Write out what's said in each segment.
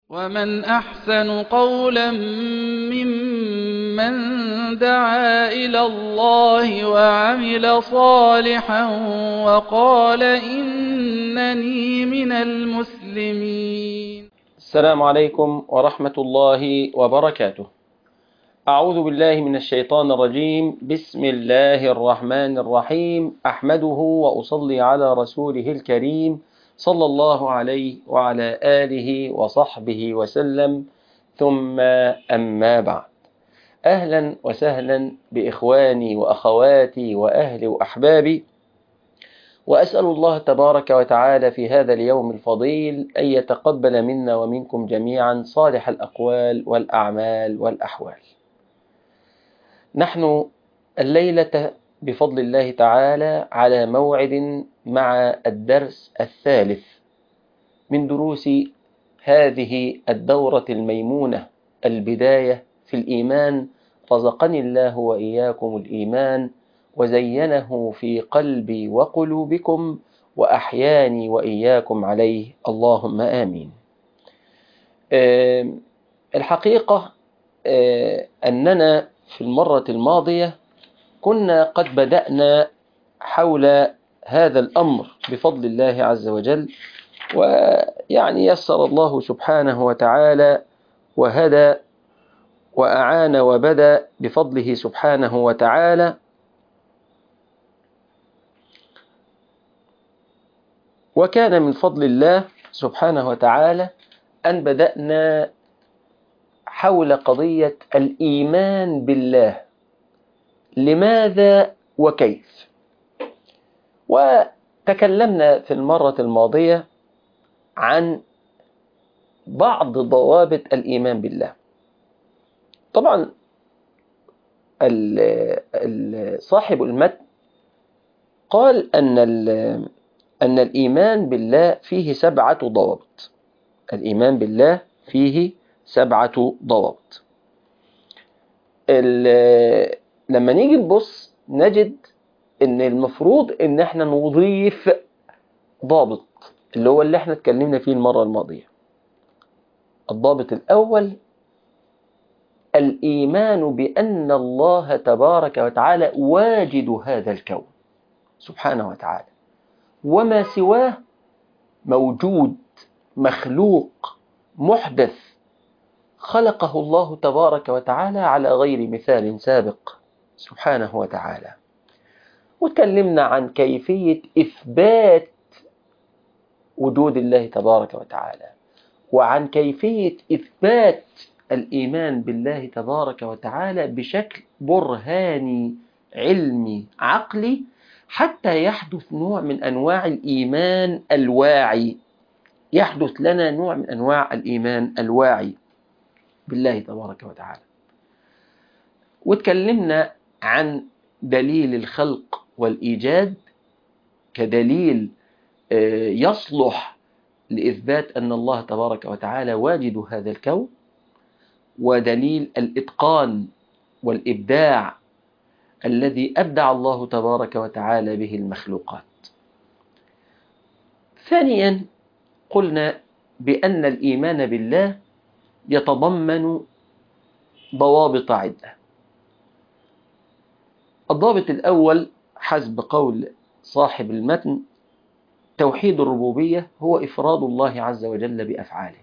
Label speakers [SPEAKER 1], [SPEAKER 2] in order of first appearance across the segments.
[SPEAKER 1] ومن أحسن قولا ممن دعا إلى الله وعمل صالحا وقال إنني من المسلمين
[SPEAKER 2] السلام عليكم ورحمة الله وبركاته أعوذ بالله من الشيطان الرجيم بسم الله الرحمن الرحيم أحمده وأصلي على رسوله الكريم صلى الله عليه وعلى آله وصحبه وسلم ثم أما بعد أهلا وسهلا بإخواني وأخواتي وأهلي وأحبابي وأسأل الله تبارك وتعالى في هذا اليوم الفضيل أن يتقبل منا ومنكم جميعا صالح الأقوال والأعمال والأحوال نحن الليلة بفضل الله تعالى على موعد مع الدرس الثالث من دروس هذه الدورة الميمونة البداية في الإيمان رزقني الله وإياكم الإيمان وزينه في قلبي وقلوبكم وأحياني وإياكم عليه اللهم آمين الحقيقة أننا في المرة الماضية كنا قد بدأنا حول هذا الأمر بفضل الله عز وجل ويعني يسر الله سبحانه وتعالى وهدى وأعان وبدأ بفضله سبحانه وتعالى وكان من فضل الله سبحانه وتعالى أن بدأنا حول قضية الإيمان بالله لماذا وكيف وتكلمنا في المرة الماضية عن بعض ضوابط الإيمان بالله طبعا صاحب المتن قال أن أن الإيمان بالله فيه سبعة ضوابط الإيمان بالله فيه سبعة ضوابط لما نيجي نبص نجد ان المفروض ان احنا نضيف ضابط اللي هو اللي احنا اتكلمنا فيه المرة الماضية الضابط الاول الايمان بان الله تبارك وتعالى واجد هذا الكون سبحانه وتعالى وما سواه موجود مخلوق محدث خلقه الله تبارك وتعالى على غير مثال سابق سبحانه وتعالى وتكلمنا عن كيفية إثبات وجود الله تبارك وتعالى وعن كيفية إثبات الإيمان بالله تبارك وتعالى بشكل برهاني علمي عقلي حتى يحدث نوع من أنواع الإيمان الواعي يحدث لنا نوع من أنواع الإيمان الواعي بالله تبارك وتعالى وتكلمنا عن دليل الخلق والإيجاد كدليل يصلح لإثبات أن الله تبارك وتعالى واجد هذا الكون ودليل الإتقان والإبداع الذي أبدع الله تبارك وتعالى به المخلوقات ثانيا قلنا بأن الإيمان بالله يتضمن ضوابط عدة الضابط الأول حسب قول صاحب المتن توحيد الربوبية هو إفراد الله عز وجل بأفعاله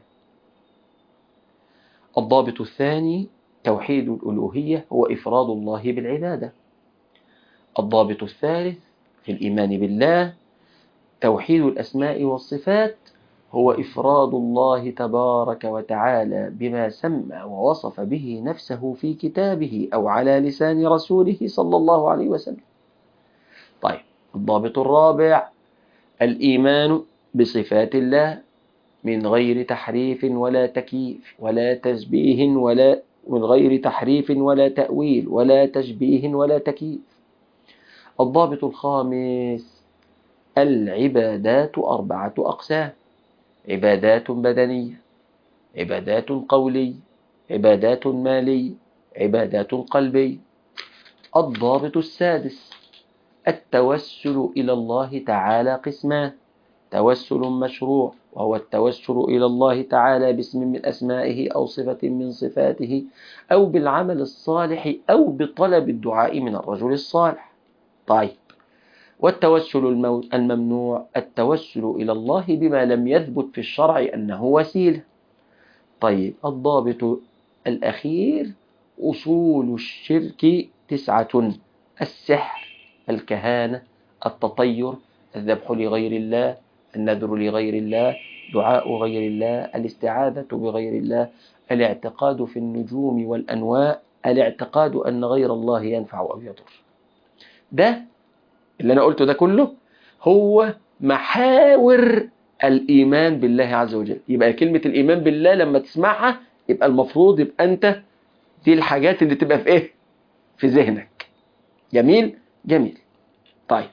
[SPEAKER 2] الضابط الثاني توحيد الألوهية هو إفراد الله بالعبادة الضابط الثالث في الإيمان بالله توحيد الأسماء والصفات هو إفراد الله تبارك وتعالى بما سمى ووصف به نفسه في كتابه أو على لسان رسوله صلى الله عليه وسلم طيب الضابط الرابع الإيمان بصفات الله من غير تحريف ولا تكييف ولا تشبيه ولا من غير تحريف ولا تأويل ولا تشبيه ولا تكييف الضابط الخامس العبادات أربعة أقسام عبادات بدنية عبادات قولية عبادات مالية عبادات قلبية الضابط السادس التوسل إلى الله تعالى قسمان توسل مشروع وهو التوسل إلى الله تعالى باسم من أسمائه أو صفة من صفاته أو بالعمل الصالح أو بطلب الدعاء من الرجل الصالح طيب والتوسل الممنوع التوسل إلى الله بما لم يثبت في الشرع أنه وسيلة طيب الضابط الأخير أصول الشرك تسعة السحر الكهانة التطير الذبح لغير الله النذر لغير الله دعاء غير الله الاستعاذة بغير الله الاعتقاد في النجوم والأنواء الاعتقاد أن غير الله ينفع أو يضر ده اللي أنا قلته ده كله هو محاور الإيمان بالله عز وجل يبقى كلمة الإيمان بالله لما تسمعها يبقى المفروض يبقى أنت دي الحاجات اللي تبقى في إيه في ذهنك جميل جميل طيب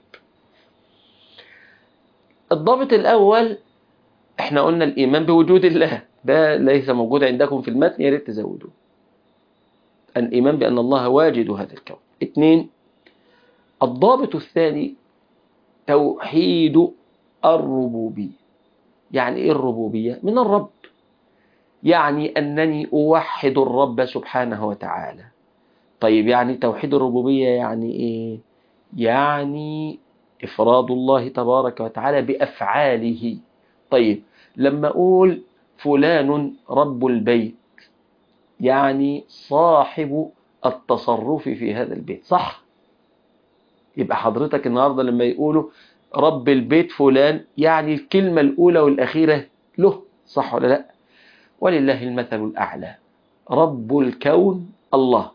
[SPEAKER 2] الضابط الأول احنا قلنا الإيمان بوجود الله ده ليس موجود عندكم في المتن يا ريت تزودوه الإيمان بأن الله واجد هذا الكون اثنين الضابط الثاني توحيد الربوبية يعني إيه الربوبية؟ من الرب يعني أنني أوحد الرب سبحانه وتعالى طيب يعني توحيد الربوبية يعني إيه؟ يعني إفراد الله تبارك وتعالى بأفعاله طيب لما أقول فلان رب البيت يعني صاحب التصرف في هذا البيت صح يبقى حضرتك النهاردة لما يقولوا رب البيت فلان يعني الكلمة الأولى والأخيرة له صح ولا لا ولله المثل الأعلى رب الكون الله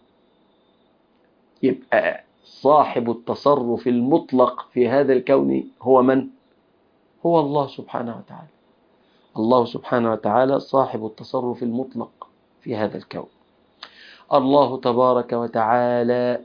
[SPEAKER 2] يبقى صاحب التصرف المطلق في هذا الكون هو من؟ هو الله سبحانه وتعالى الله سبحانه وتعالى صاحب التصرف المطلق في هذا الكون الله تبارك وتعالى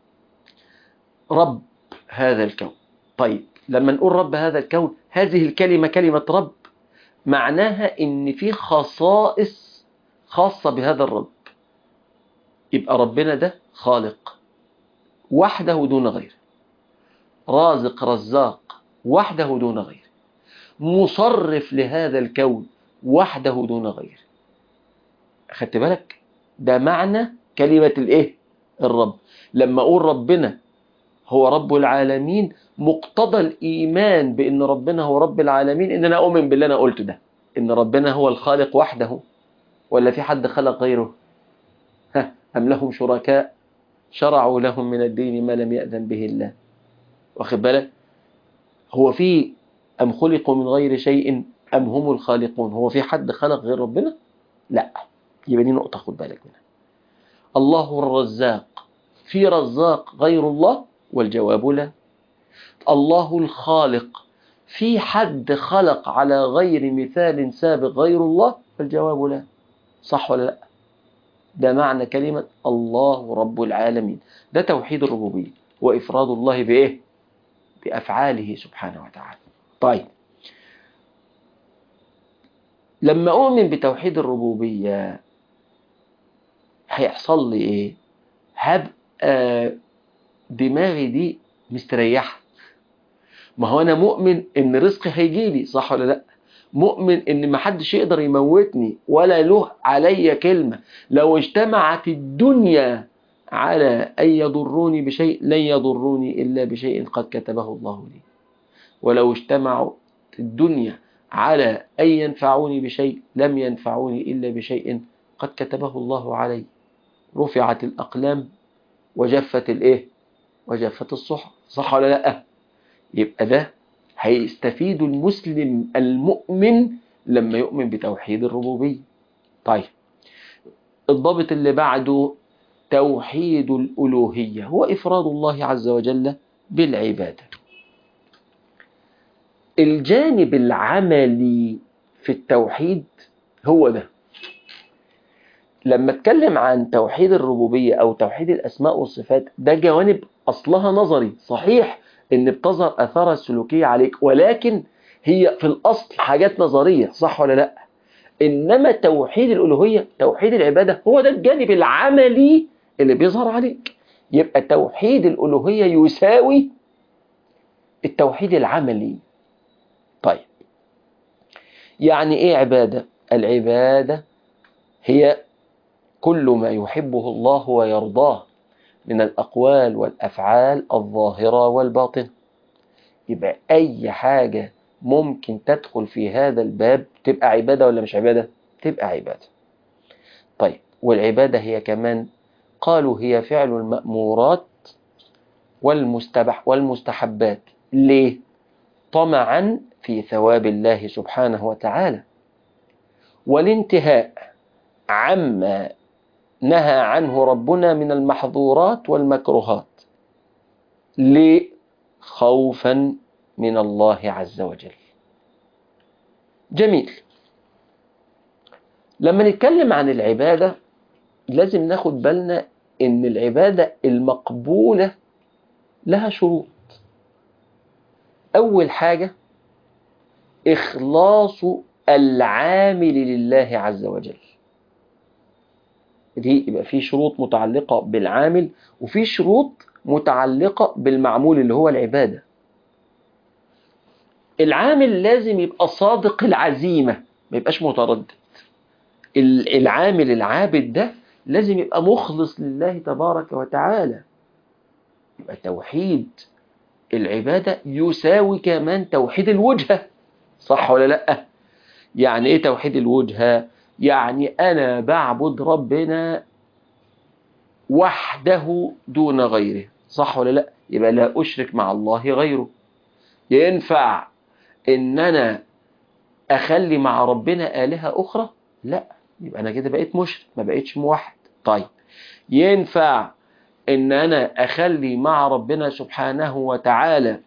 [SPEAKER 2] رب هذا الكون طيب لما نقول رب هذا الكون هذه الكلمة كلمة رب معناها ان في خصائص خاصة بهذا الرب يبقى ربنا ده خالق وحده دون غيره رازق رزاق وحده دون غيره مصرف لهذا الكون وحده دون غيره خدت بالك ده معنى كلمة الايه الرب لما اقول ربنا هو رب العالمين مقتضى الإيمان بأن ربنا هو رب العالمين إن أنا أؤمن باللي أنا قلته ده إن ربنا هو الخالق وحده ولا في حد خلق غيره ها أم لهم شركاء شرعوا لهم من الدين ما لم يأذن به الله واخد بالك هو في أم خلقوا من غير شيء أم هم الخالقون هو في حد خلق غير ربنا لا يبقى دي نقطة خد بالك منها الله الرزاق في رزاق غير الله والجواب لا الله الخالق في حد خلق على غير مثال سابق غير الله فالجواب لا صح ولا لا ده معنى كلمة الله رب العالمين ده توحيد الربوبية وإفراد الله بإيه بأفعاله سبحانه وتعالى طيب لما أؤمن بتوحيد الربوبية هيحصل لي إيه هبقى دماغي دي مستريحة ما هو أنا مؤمن إن رزقي هيجيلي صح ولا لأ مؤمن إن محدش يقدر يموتني ولا له علي كلمة لو اجتمعت الدنيا على أن يضروني بشيء لن يضروني إلا بشيء قد كتبه الله لي ولو اجتمعت الدنيا على أن ينفعوني بشيء لم ينفعوني إلا بشيء قد كتبه الله علي رفعت الأقلام وجفت الإيه وجفت الصحف صح ولا لا يبقى ده هيستفيد المسلم المؤمن لما يؤمن بتوحيد الربوبية طيب الضابط اللي بعده توحيد الألوهية هو إفراد الله عز وجل بالعبادة الجانب العملي في التوحيد هو ده لما اتكلم عن توحيد الربوبية أو توحيد الأسماء والصفات ده جوانب أصلها نظري صحيح إن بتظهر أثارها السلوكية عليك ولكن هي في الأصل حاجات نظرية صح ولا لأ إنما توحيد الألوهية توحيد العبادة هو ده الجانب العملي اللي بيظهر عليك يبقى توحيد الألوهية يساوي التوحيد العملي طيب يعني ايه عبادة العبادة هي كل ما يحبه الله ويرضاه من الأقوال والأفعال الظاهرة والباطنة يبقى أي حاجة ممكن تدخل في هذا الباب تبقى عبادة ولا مش عبادة تبقى عبادة طيب والعبادة هي كمان قالوا هي فعل المأمورات والمستبح والمستحبات ليه طمعا في ثواب الله سبحانه وتعالى والانتهاء عما نهى عنه ربنا من المحظورات والمكروهات ليه خوفا من الله عز وجل جميل لما نتكلم عن العبادة لازم ناخد بالنا ان العبادة المقبولة لها شروط اول حاجة اخلاص العامل لله عز وجل دي يبقى في شروط متعلقة بالعامل وفي شروط متعلقة بالمعمول اللي هو العبادة العامل لازم يبقى صادق العزيمة ما يبقاش متردد العامل العابد ده لازم يبقى مخلص لله تبارك وتعالى يبقى توحيد العبادة يساوي كمان توحيد الوجهة صح ولا لأ يعني ايه توحيد الوجهة يعني أنا بعبد ربنا وحده دون غيره صح ولا لا يبقى لا أشرك مع الله غيره ينفع إن أنا أخلي مع ربنا آلهة أخرى لا يبقى أنا كده بقيت مشرك ما بقيتش موحد طيب ينفع إن أنا أخلي مع ربنا سبحانه وتعالى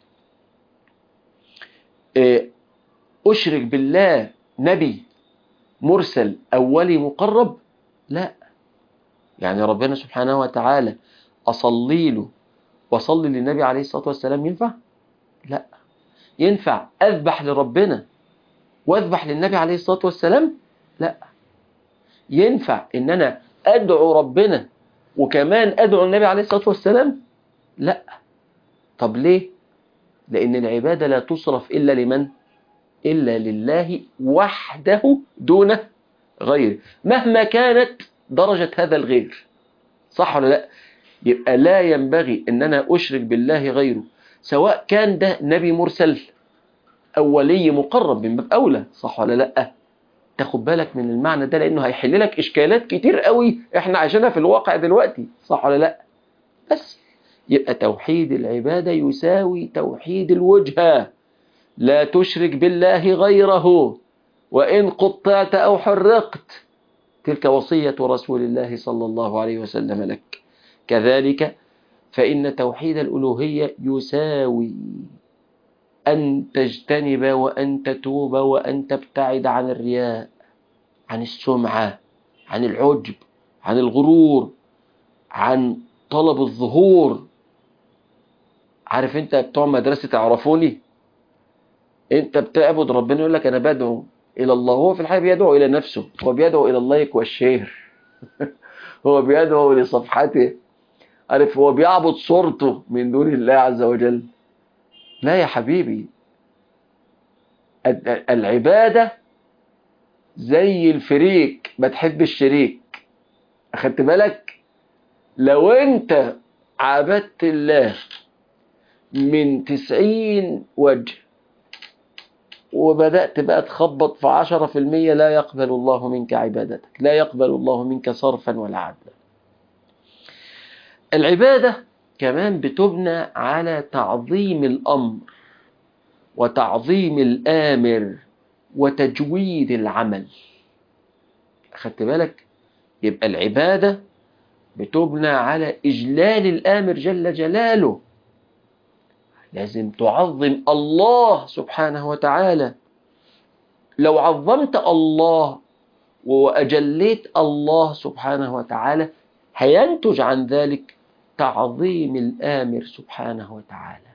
[SPEAKER 2] أشرك بالله نبي مرسل أولي مقرب لا يعني ربنا سبحانه وتعالى أصلي له وأصلي للنبي عليه الصلاة والسلام ينفع؟ لا ينفع أذبح لربنا وأذبح للنبي عليه الصلاة والسلام؟ لا ينفع إن أنا أدعو ربنا وكمان أدعو النبي عليه الصلاة والسلام؟ لا طب ليه؟ لأن العبادة لا تصرف إلا لمن؟ إلا لله وحده دون غيره مهما كانت درجة هذا الغير صح ولا لا يبقى لا ينبغي ان انا اشرك بالله غيره سواء كان ده نبي مرسل او ولي مقرب من باب اولى صح ولا لا تاخد بالك من المعنى ده لانه هيحل لك اشكالات كتير قوي احنا عايشينها في الواقع دلوقتي صح ولا لا بس يبقى توحيد العبادة يساوي توحيد الوجهة لا تشرك بالله غيره وإن قطعت أو حرقت تلك وصية رسول الله صلى الله عليه وسلم لك كذلك فإن توحيد الألوهية يساوي أن تجتنب وأن تتوب وأن تبتعد عن الرياء عن السمعة عن العجب عن الغرور عن طلب الظهور عارف انت بتوع مدرسة تعرفوني انت بتعبد ربنا يقول لك انا بدعو الى الله هو في الحقيقة بيدعو الى نفسه هو بيدعو الى اللايك والشير هو بيدعو لصفحته عارف هو بيعبد صورته من دون الله عز وجل لا يا حبيبي العبادة زي الفريك ما تحب الشريك أخدت بالك لو أنت عبدت الله من تسعين وجه وبدأت بقى تخبط في عشرة في المية لا يقبل الله منك عبادتك لا يقبل الله منك صرفا ولا عدلا العبادة كمان بتبنى على تعظيم الأمر وتعظيم الآمر وتجويد العمل أخدت بالك يبقى العبادة بتبنى على إجلال الآمر جل جلاله لازم تعظم الله سبحانه وتعالى لو عظمت الله وأجليت الله سبحانه وتعالى هينتج عن ذلك تعظيم الآمر سبحانه وتعالى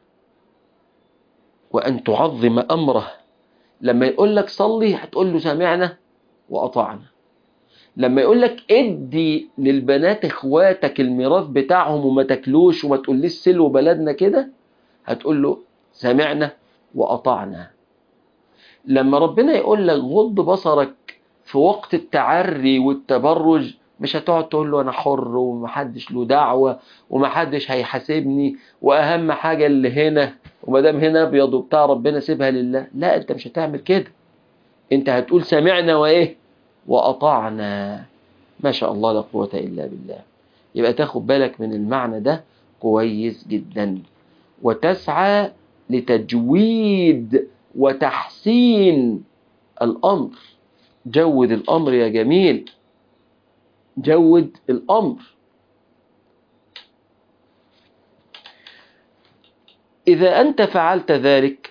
[SPEAKER 2] وأن تعظم أمره لما يقول لك صلي هتقول له سمعنا وأطعنا لما يقول لك ادي للبنات اخواتك الميراث بتاعهم وما تاكلوش وما تقوليش سلو بلدنا كده هتقول له سمعنا وأطعنا لما ربنا يقول لك غض بصرك في وقت التعري والتبرج مش هتقعد تقول له انا حر ومحدش له دعوه ومحدش هيحاسبني واهم حاجه اللي هنا وما دام هنا ابيض وبتاع ربنا سيبها لله لا انت مش هتعمل كده انت هتقول سمعنا وايه واطعنا ما شاء الله لا قوه الا بالله يبقى تاخد بالك من المعنى ده كويس جدا وتسعى لتجويد وتحسين الامر جود الامر يا جميل جود الامر اذا انت فعلت ذلك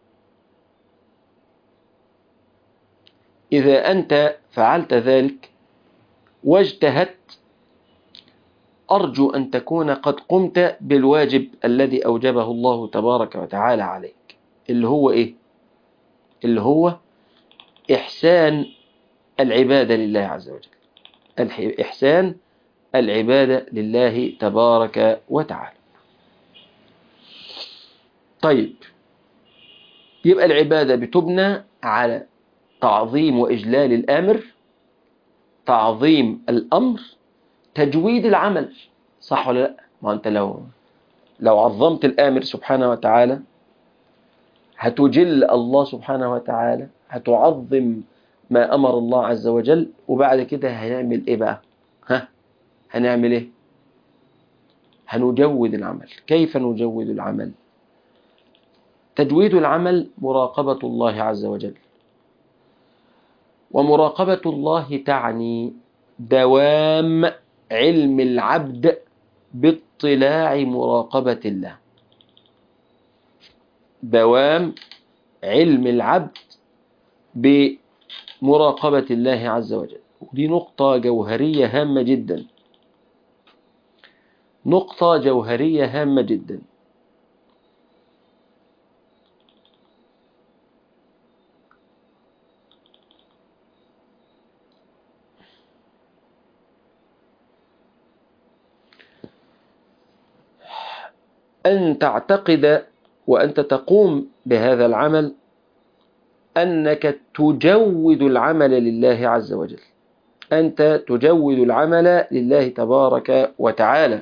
[SPEAKER 2] اذا انت فعلت ذلك واجتهدت ارجو ان تكون قد قمت بالواجب الذي اوجبه الله تبارك وتعالى عليك اللي هو ايه اللي هو احسان العباده لله عز وجل الح- إحسان العبادة لله تبارك وتعالى طيب يبقى العبادة بتبنى على تعظيم وإجلال الآمر تعظيم الأمر تجويد العمل صح ولا لا ما أنت لو لو عظمت الآمر سبحانه وتعالى هتجل الله سبحانه وتعالى هتعظم ما أمر الله عز وجل وبعد كده هنعمل إيه بقى ها هنعمل إيه هنجود العمل كيف نجود العمل تجويد العمل مراقبة الله عز وجل ومراقبة الله تعني دوام علم العبد باطلاع مراقبة الله دوام علم العبد بمراقبة الله عز وجل ودي نقطة جوهرية هامة جدا نقطة جوهرية هامة جدا أن تعتقد وأنت تقوم بهذا العمل أنك تجود العمل لله عز وجل أنت تجود العمل لله تبارك وتعالى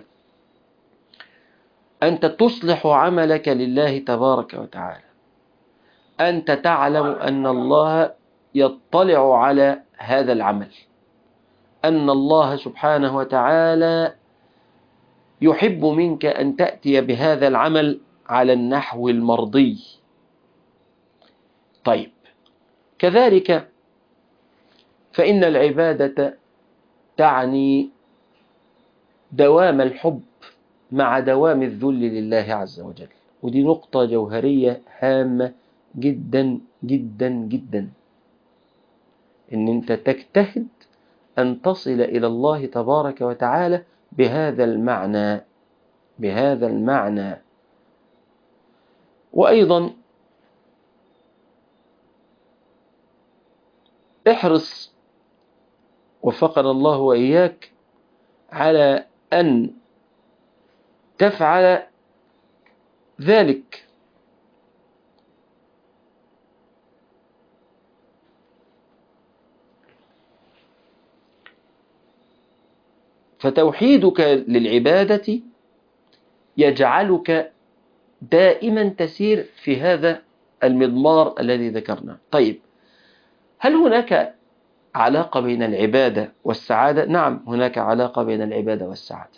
[SPEAKER 2] أنت تصلح عملك لله تبارك وتعالى أنت تعلم أن الله يطلع على هذا العمل أن الله سبحانه وتعالى يحب منك أن تأتي بهذا العمل على النحو المرضي طيب كذلك فإن العبادة تعني دوام الحب مع دوام الذل لله عز وجل ودي نقطة جوهرية هامة جدا جدا جدا إن أنت تجتهد أن تصل إلى الله تبارك وتعالى بهذا المعنى بهذا المعنى وأيضا احرص وفقنا الله وإياك على أن تفعل ذلك فتوحيدك للعبادة يجعلك دائما تسير في هذا المضمار الذي ذكرناه طيب هل هناك علاقة بين العبادة والسعادة؟ نعم هناك علاقة بين العبادة والسعادة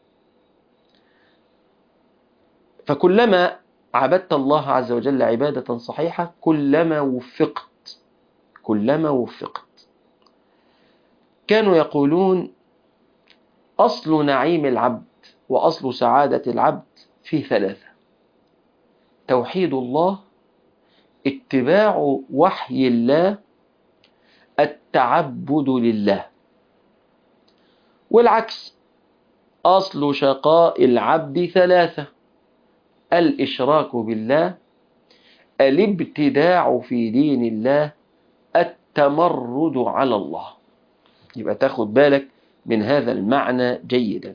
[SPEAKER 2] فكلما عبدت الله عز وجل عبادة صحيحة كلما وفقت كلما وفقت كانوا يقولون أصل نعيم العبد وأصل سعادة العبد في ثلاثة توحيد الله اتباع وحي الله التعبد لله والعكس أصل شقاء العبد ثلاثة الإشراك بالله الابتداع في دين الله التمرد على الله يبقى تاخد بالك من هذا المعنى جيدا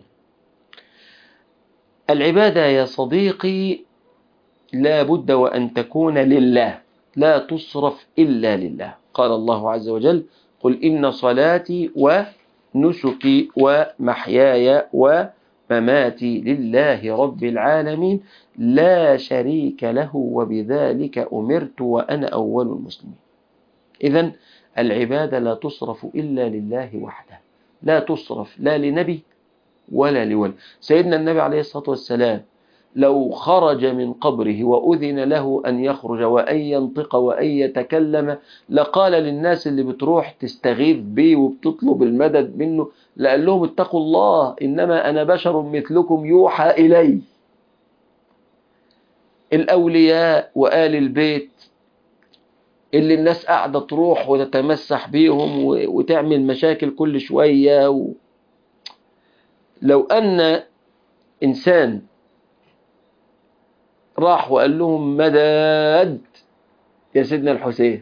[SPEAKER 2] العبادة يا صديقي لا بد وأن تكون لله لا تصرف إلا لله قال الله عز وجل قل إن صلاتي ونسكي ومحياي ومماتي لله رب العالمين لا شريك له وبذلك أمرت وأنا أول المسلمين إذا العبادة لا تصرف إلا لله وحده لا تصرف لا لنبي ولا لولي سيدنا النبي عليه الصلاة والسلام لو خرج من قبره وأذن له أن يخرج وأن ينطق وأن يتكلم لقال للناس اللي بتروح تستغيث بيه وبتطلب المدد منه لقال لهم اتقوا الله إنما أنا بشر مثلكم يوحى إلي الأولياء وآل البيت اللي الناس قاعدة تروح وتتمسح بيهم وتعمل مشاكل كل شوية و... لو أن إنسان راح وقال لهم مدد يا سيدنا الحسين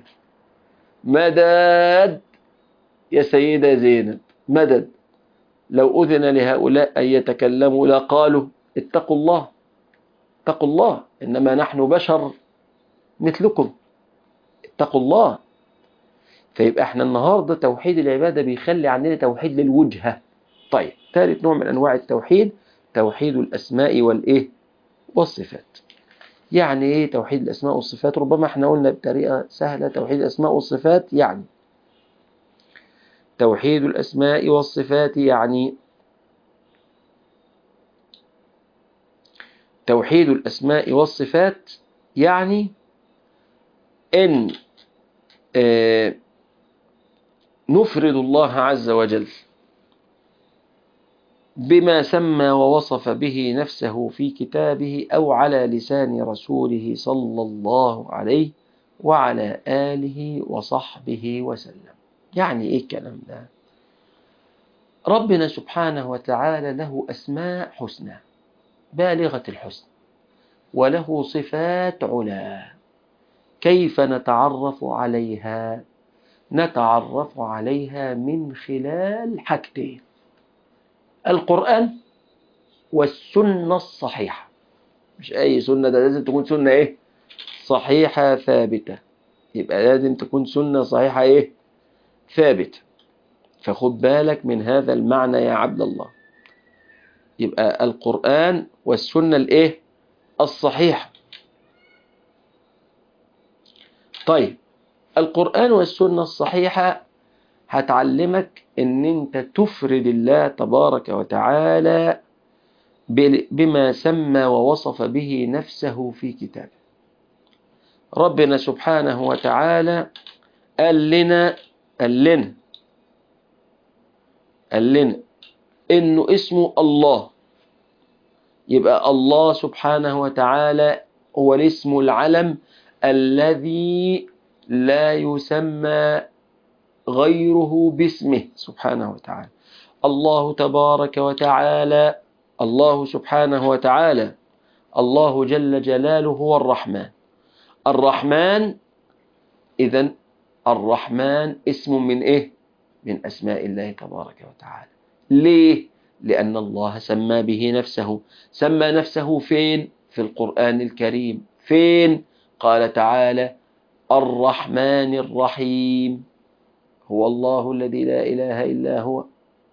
[SPEAKER 2] مدد يا سيدة زينب مدد لو أذن لهؤلاء أن يتكلموا لقالوا اتقوا الله اتقوا الله إنما نحن بشر مثلكم اتقوا الله فيبقى احنا النهاردة توحيد العبادة بيخلي عندنا توحيد للوجهة طيب ثالث نوع من أنواع التوحيد توحيد الأسماء والإيه والصفات يعني إيه توحيد الأسماء والصفات ربما احنا قلنا بطريقة سهلة توحيد الأسماء والصفات يعني توحيد الأسماء والصفات يعني توحيد الأسماء والصفات يعني أن آه نفرد الله عز وجل بما سمى ووصف به نفسه في كتابه أو على لسان رسوله صلى الله عليه وعلى آله وصحبه وسلم يعني إيه الكلام ده ربنا سبحانه وتعالى له أسماء حسنى بالغة الحسن وله صفات علا كيف نتعرف عليها نتعرف عليها من خلال حاجتين القرآن والسنة الصحيحة مش أي سنة ده لازم تكون سنة إيه صحيحة ثابتة يبقى لازم تكون سنة صحيحة إيه ثابتة فخد بالك من هذا المعنى يا عبد الله يبقى القرآن والسنة الإيه الصحيحة طيب القرآن والسنة الصحيحة هتعلمك ان انت تفرد الله تبارك وتعالى بما سمى ووصف به نفسه في كتابه ربنا سبحانه وتعالى قال لنا قال لنا قال لنا انه اسمه الله يبقى الله سبحانه وتعالى هو الاسم العلم الذي لا يسمى غيره باسمه سبحانه وتعالى الله تبارك وتعالى الله سبحانه وتعالى الله جل جلاله هو الرحمن الرحمن إذا الرحمن اسم من إيه؟ من أسماء الله تبارك وتعالى ليه؟ لأن الله سمى به نفسه سمى نفسه فين؟ في القرآن الكريم فين؟ قال تعالى الرحمن الرحيم هو الله الذي لا إله إلا هو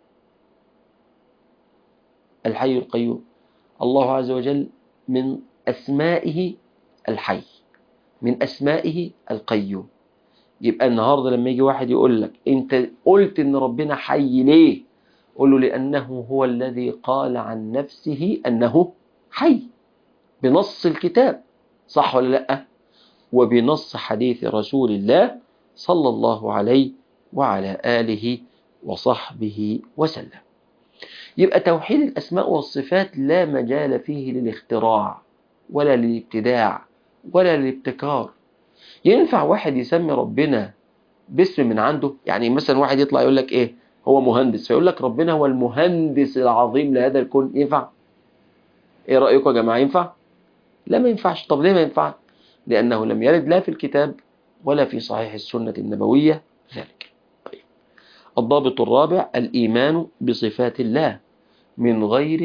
[SPEAKER 2] الحي القيوم الله عز وجل من أسمائه الحي من أسمائه القيوم يبقى النهاردة لما يجي واحد يقول لك أنت قلت إن ربنا حي ليه قل له لأنه هو الذي قال عن نفسه أنه حي بنص الكتاب صح ولا لأ وبنص حديث رسول الله صلى الله عليه وعلى آله وصحبه وسلم يبقى توحيد الأسماء والصفات لا مجال فيه للاختراع ولا للابتداع ولا للابتكار ينفع واحد يسمي ربنا باسم من عنده يعني مثلا واحد يطلع يقول لك ايه هو مهندس فيقول لك ربنا هو المهندس العظيم لهذا الكون ينفع ايه رأيكم يا جماعة ينفع لا ما ينفعش طب ليه ما ينفع لأنه لم يرد لا في الكتاب ولا في صحيح السنة النبوية ذلك طيب. الضابط الرابع الإيمان بصفات الله من غير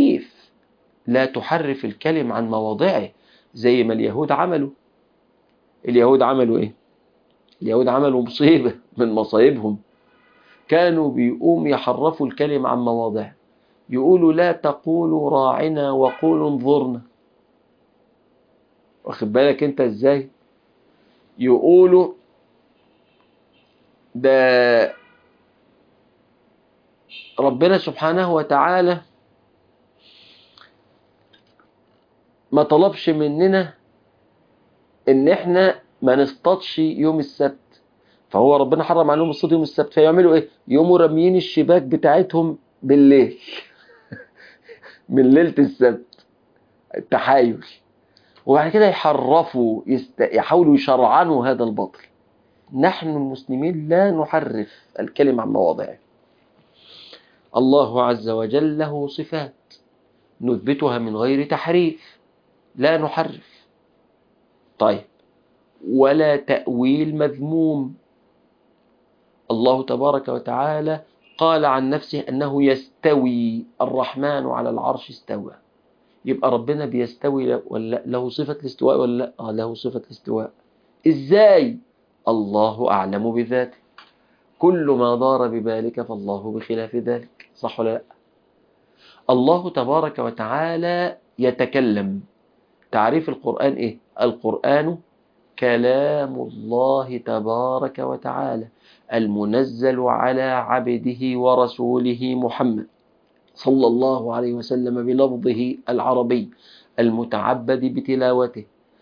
[SPEAKER 2] تحريف لا تحرف الكلم عن مواضعه زي ما اليهود عملوا اليهود عملوا ايه اليهود عملوا مصيبة من مصايبهم كانوا بيقوم يحرفوا الكلمة عن مواضعه يقولوا لا تقولوا راعنا وقولوا انظرنا واخد بالك انت ازاي يقولوا ده ربنا سبحانه وتعالى ما طلبش مننا ان احنا ما نصطادش يوم السبت فهو ربنا حرم عليهم الصيد يوم السبت فيعملوا ايه يقوموا راميين الشباك بتاعتهم بالليل من ليله السبت التحايل وبعد كده يحرفوا يست... يحاولوا يشرعنوا هذا الباطل نحن المسلمين لا نحرف الكلمة عن مواضعه الله عز وجل له صفات نثبتها من غير تحريف لا نحرف طيب ولا تأويل مذموم الله تبارك وتعالى قال عن نفسه أنه يستوي الرحمن على العرش استوى يبقى ربنا بيستوي ولا له صفة الاستواء ولا لا آه له صفة الاستواء ازاي الله أعلم بذاته كل ما دار ببالك فالله بخلاف ذلك صح ولا لا الله تبارك وتعالى يتكلم تعريف القرآن ايه القرآن كلام الله تبارك وتعالى المنزل على عبده ورسوله محمد صلى الله عليه وسلم بلفظه العربي المتعبد بتلاوته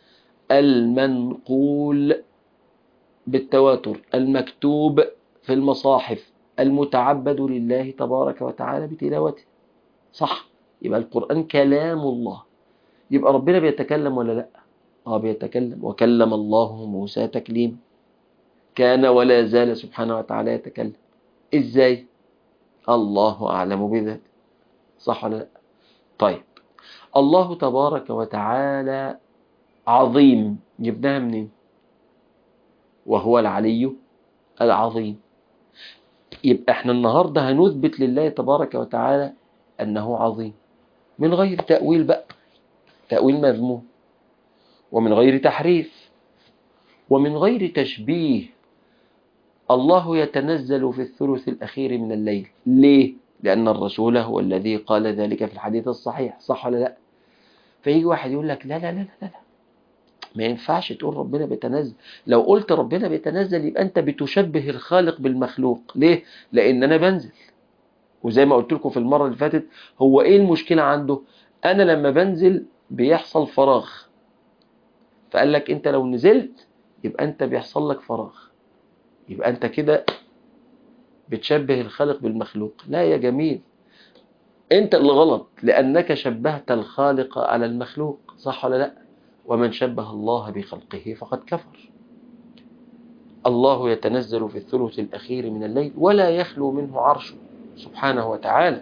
[SPEAKER 2] المنقول بالتواتر المكتوب في المصاحف المتعبد لله تبارك وتعالى بتلاوته صح يبقى القرآن كلام الله يبقى ربنا بيتكلم ولا لا اه بيتكلم وكلم الله موسى تكليما كان ولا زال سبحانه وتعالى يتكلم ازاي الله أعلم بذاته صح ولا لا طيب الله تبارك وتعالى عظيم جبناها منين وهو العلي العظيم يبقى احنا النهارده هنثبت لله تبارك وتعالى انه عظيم من غير تأويل بقى تأويل مذموم ومن غير تحريف ومن غير تشبيه الله يتنزل في الثلث الأخير من الليل ليه؟ لأن الرسول هو الذي قال ذلك في الحديث الصحيح صح ولا لا فيجي واحد يقول لك لا لا لا لا لا ما ينفعش تقول ربنا بيتنزل لو قلت ربنا بيتنزل يبقى أنت بتشبه الخالق بالمخلوق ليه؟ لأن أنا بنزل وزي ما قلت لكم في المرة اللي فاتت هو إيه المشكلة عنده أنا لما بنزل بيحصل فراغ فقال لك أنت لو نزلت يبقى أنت بيحصل لك فراغ يبقى أنت كده بتشبه الخالق بالمخلوق لا يا جميل انت اللي غلط لانك شبهت الخالق على المخلوق صح ولا لا ومن شبه الله بخلقه فقد كفر الله يتنزل في الثلث الاخير من الليل ولا يخلو منه عرشه سبحانه وتعالى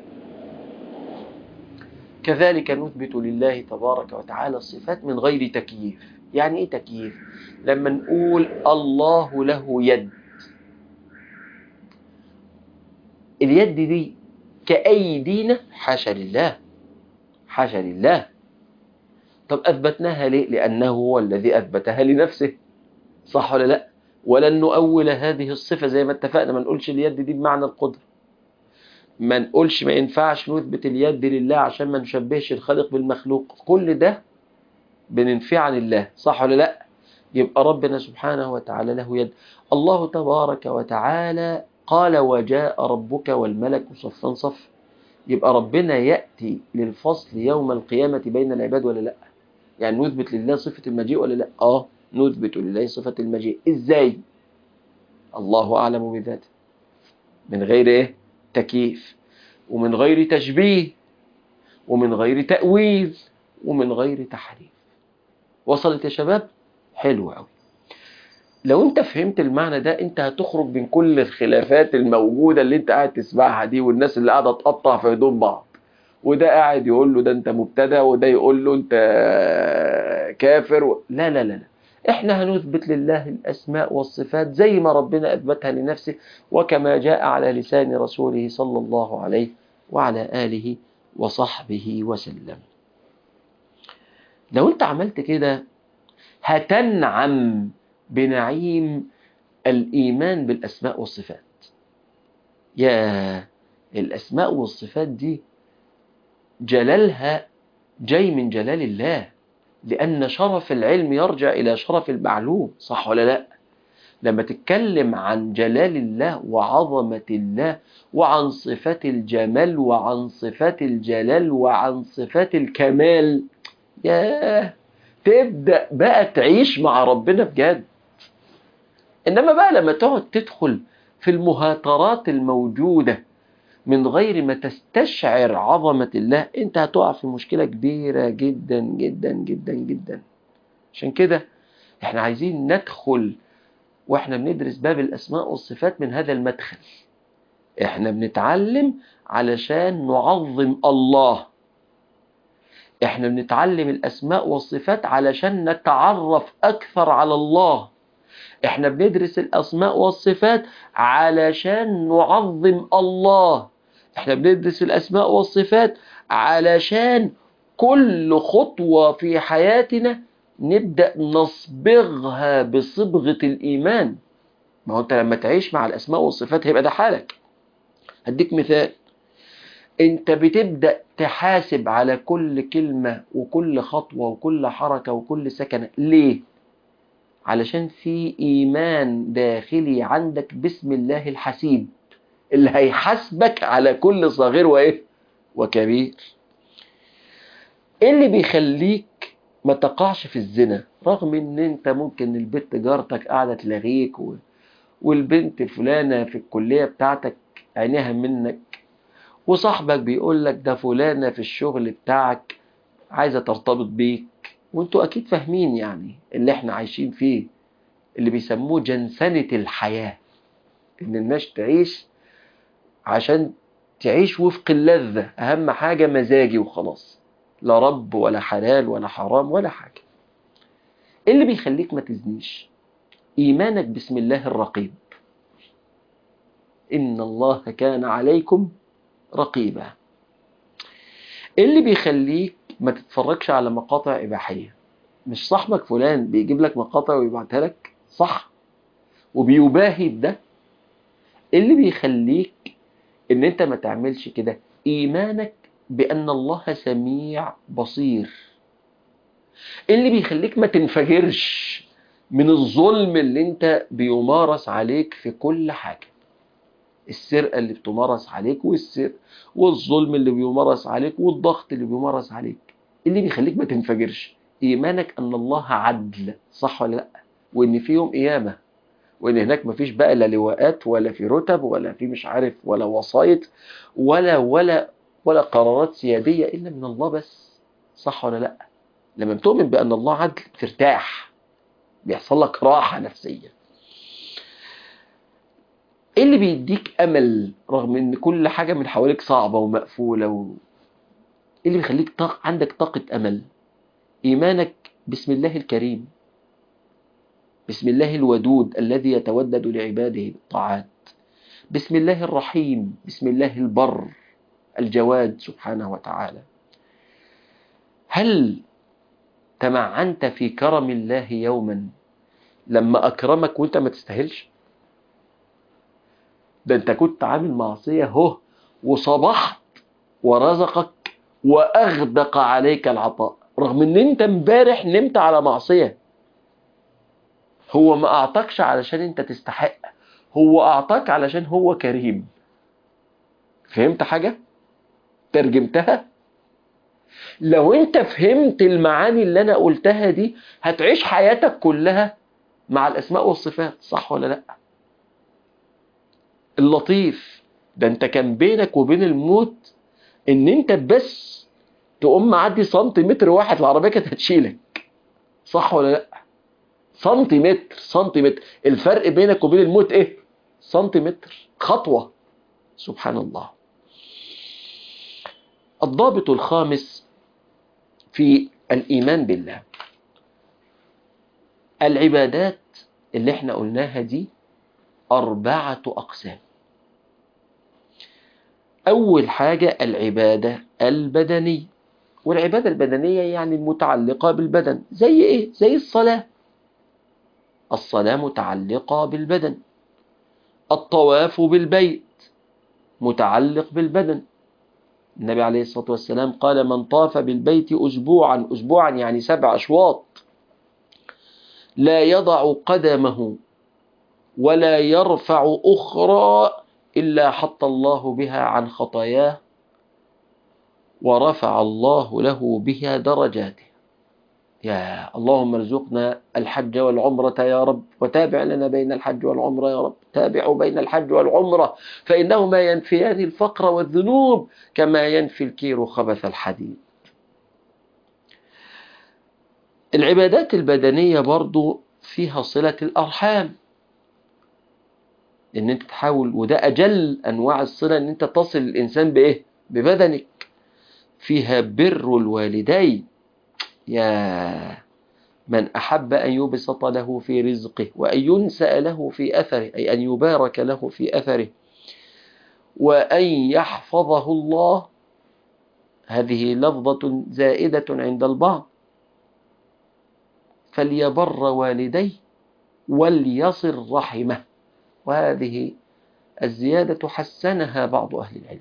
[SPEAKER 2] كذلك نثبت لله تبارك وتعالى الصفات من غير تكييف يعني ايه تكييف لما نقول الله له يد اليد دي كأيدينا حاشا لله حاشا لله طب أثبتناها ليه؟ لأنه هو الذي أثبتها لنفسه صح ولا لا؟ ولن نؤول هذه الصفة زي ما اتفقنا ما نقولش اليد دي بمعنى القدرة ما نقولش ما ينفعش نثبت اليد لله عشان ما نشبهش الخالق بالمخلوق كل ده بننفي عن الله صح ولا لا؟ يبقى ربنا سبحانه وتعالى له يد الله تبارك وتعالى قال وجاء ربك والملك صفا صف يبقى ربنا يأتي للفصل يوم القيامة بين العباد ولا لا يعني نثبت لله صفة المجيء ولا لا اه نثبت لله صفة المجيء ازاي الله أعلم بذاته من غير ايه تكييف ومن غير تشبيه ومن غير تأويل ومن غير تحريف وصلت يا شباب حلو قوي لو انت فهمت المعنى ده انت هتخرج من كل الخلافات الموجودة اللي انت قاعد تسمعها دي والناس اللي قاعدة تقطع في هدوم بعض وده قاعد يقول له ده انت مبتدع وده يقول له انت كافر و... لا لا لا لا احنا هنثبت لله الاسماء والصفات زي ما ربنا اثبتها لنفسه وكما جاء على لسان رسوله صلى الله عليه وعلى اله وصحبه وسلم لو انت عملت كده هتنعم بنعيم الإيمان بالأسماء والصفات يا الأسماء والصفات دي جلالها جاي من جلال الله لأن شرف العلم يرجع إلى شرف المعلوم صح ولا لا لما تتكلم عن جلال الله وعظمة الله وعن صفات الجمال وعن صفات الجلال وعن صفات الكمال ياه تبدأ بقى تعيش مع ربنا بجد إنما بقى لما تقعد تدخل في المهاترات الموجودة من غير ما تستشعر عظمة الله انت هتقع في مشكلة كبيرة جدا جدا جدا جدا عشان كده احنا عايزين ندخل واحنا بندرس باب الاسماء والصفات من هذا المدخل احنا بنتعلم علشان نعظم الله احنا بنتعلم الاسماء والصفات علشان نتعرف اكثر على الله احنا بندرس الاسماء والصفات علشان نعظم الله احنا بندرس الاسماء والصفات علشان كل خطوة في حياتنا نبدأ نصبغها بصبغة الإيمان ما هو أنت لما تعيش مع الأسماء والصفات هيبقى ده حالك هديك مثال أنت بتبدأ تحاسب على كل كلمة وكل خطوة وكل حركة وكل سكنة ليه؟ علشان في إيمان داخلي عندك بسم الله الحسيب اللي هيحاسبك على كل صغير وإيه؟ وكبير إيه اللي بيخليك ما تقعش في الزنا رغم ان انت ممكن البنت جارتك قاعدة تلاغيك و... والبنت فلانة في الكلية بتاعتك عينيها منك وصاحبك بيقول لك ده فلانة في الشغل بتاعك عايزة ترتبط بيك وانتوا اكيد فاهمين يعني اللي احنا عايشين فيه اللي بيسموه جنسنة الحياة ان الناس تعيش عشان تعيش وفق اللذة اهم حاجة مزاجي وخلاص لا رب ولا حلال ولا حرام ولا حاجة ايه اللي بيخليك ما تزنيش ايمانك بسم الله الرقيب ان الله كان عليكم رقيبا ايه اللي بيخليك ما تتفرجش على مقاطع اباحيه مش صاحبك فلان بيجيب لك مقاطع ويبعتها لك صح وبيباهي بده ايه اللي بيخليك ان انت ما تعملش كده ايمانك بأن الله سميع بصير اللي بيخليك ما تنفجرش من الظلم اللي انت بيمارس عليك في كل حاجة السرقة اللي بتمارس عليك والسر والظلم اللي بيمارس عليك والضغط اللي بيمارس عليك اللي بيخليك ما تنفجرش إيمانك أن الله عدل صح ولا لأ وإن في يوم قيامة وإن هناك مفيش بقى لا لواءات ولا في رتب ولا في مش عارف ولا وسايط ولا ولا ولا قرارات سيادية إلا من الله بس صح ولا لا لما بتؤمن بأن الله عدل ترتاح بيحصل لك راحة نفسية ايه اللي بيديك امل رغم ان كل حاجة من حواليك صعبة ومقفولة و... ايه اللي بيخليك طاق... عندك طاقة امل ايمانك بسم الله الكريم بسم الله الودود الذي يتودد لعباده بالطاعات بسم الله الرحيم بسم الله البر الجواد سبحانه وتعالى هل تمعنت في كرم الله يوما لما أكرمك وانت ما تستاهلش ده انت كنت عامل معصية هو وصبحت ورزقك وأغدق عليك العطاء رغم ان انت امبارح نمت على معصية هو ما أعطاكش علشان انت تستحق هو أعطاك علشان هو كريم فهمت حاجة؟ ترجمتها لو انت فهمت المعاني اللي انا قلتها دي هتعيش حياتك كلها مع الاسماء والصفات صح ولا لا اللطيف ده انت كان بينك وبين الموت ان انت بس تقوم معدي سنتيمتر واحد العربيه كانت هتشيلك صح ولا لا سنتيمتر سنتيمتر الفرق بينك وبين الموت ايه سنتيمتر خطوه سبحان الله الضابط الخامس في الإيمان بالله العبادات اللي احنا قلناها دي أربعة أقسام أول حاجة العبادة البدنية والعبادة البدنية يعني المتعلقة بالبدن زي إيه؟ زي الصلاة الصلاة متعلقة بالبدن الطواف بالبيت متعلق بالبدن النبي عليه الصلاة والسلام قال من طاف بالبيت أسبوعا أسبوعا يعني سبع أشواط لا يضع قدمه ولا يرفع أخرى إلا حط الله بها عن خطاياه ورفع الله له بها درجاته يا اللهم ارزقنا الحج والعمرة يا رب وتابع لنا بين الحج والعمرة يا رب تابعوا بين الحج والعمرة فإنهما ينفيان الفقر والذنوب كما ينفي الكير خبث الحديد العبادات البدنية برضو فيها صلة الأرحام ان انت تحاول وده اجل انواع الصله ان انت تصل الانسان بايه ببدنك فيها بر الوالدين يا من احب ان يبسط له في رزقه وان ينسأ له في اثره اي ان يبارك له في اثره وان يحفظه الله هذه لفظه زائده عند البعض فليبر والديه وليصل رحمه وهذه الزيادة حسنها بعض أهل العلم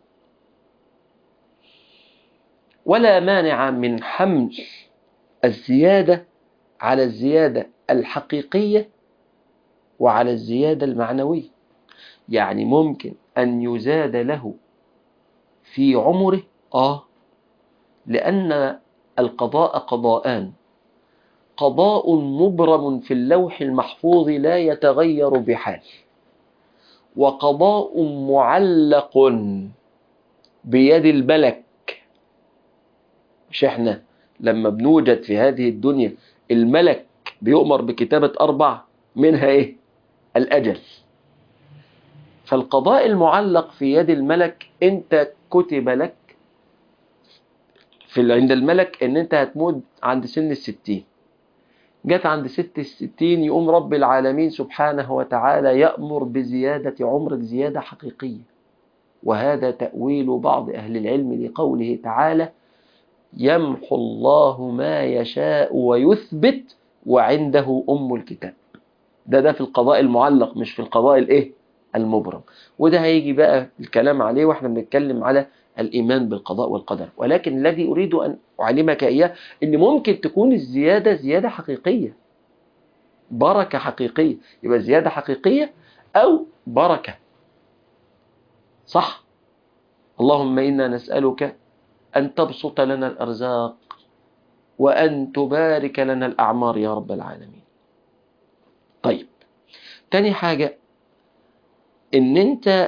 [SPEAKER 2] ولا مانع من حمل الزيادة على الزيادة الحقيقية وعلى الزيادة المعنوية يعني ممكن أن يزاد له في عمره آه لأن القضاء قضاءان قضاء مبرم في اللوح المحفوظ لا يتغير بحال وقضاء معلق بيد الملك مش احنا لما بنوجد في هذه الدنيا الملك بيؤمر بكتابة أربع منها إيه؟ الأجل فالقضاء المعلق في يد الملك أنت كتب لك في عند الملك أن أنت هتموت عند سن الستين جت عند ست الستين يقوم رب العالمين سبحانه وتعالى يأمر بزيادة عمرك زيادة حقيقية وهذا تأويل بعض أهل العلم لقوله تعالى يمحو الله ما يشاء ويثبت وعنده أم الكتاب ده ده في القضاء المعلق مش في القضاء الايه المبرم وده هيجي بقى الكلام عليه واحنا بنتكلم على الإيمان بالقضاء والقدر ولكن الذي أريد أن أعلمك إياه أن ممكن تكون الزيادة زيادة حقيقية بركة حقيقية يبقى زيادة حقيقية أو بركة صح اللهم إنا نسألك أن تبسط لنا الأرزاق وأن تبارك لنا الأعمار يا رب العالمين طيب تاني حاجة إن أنت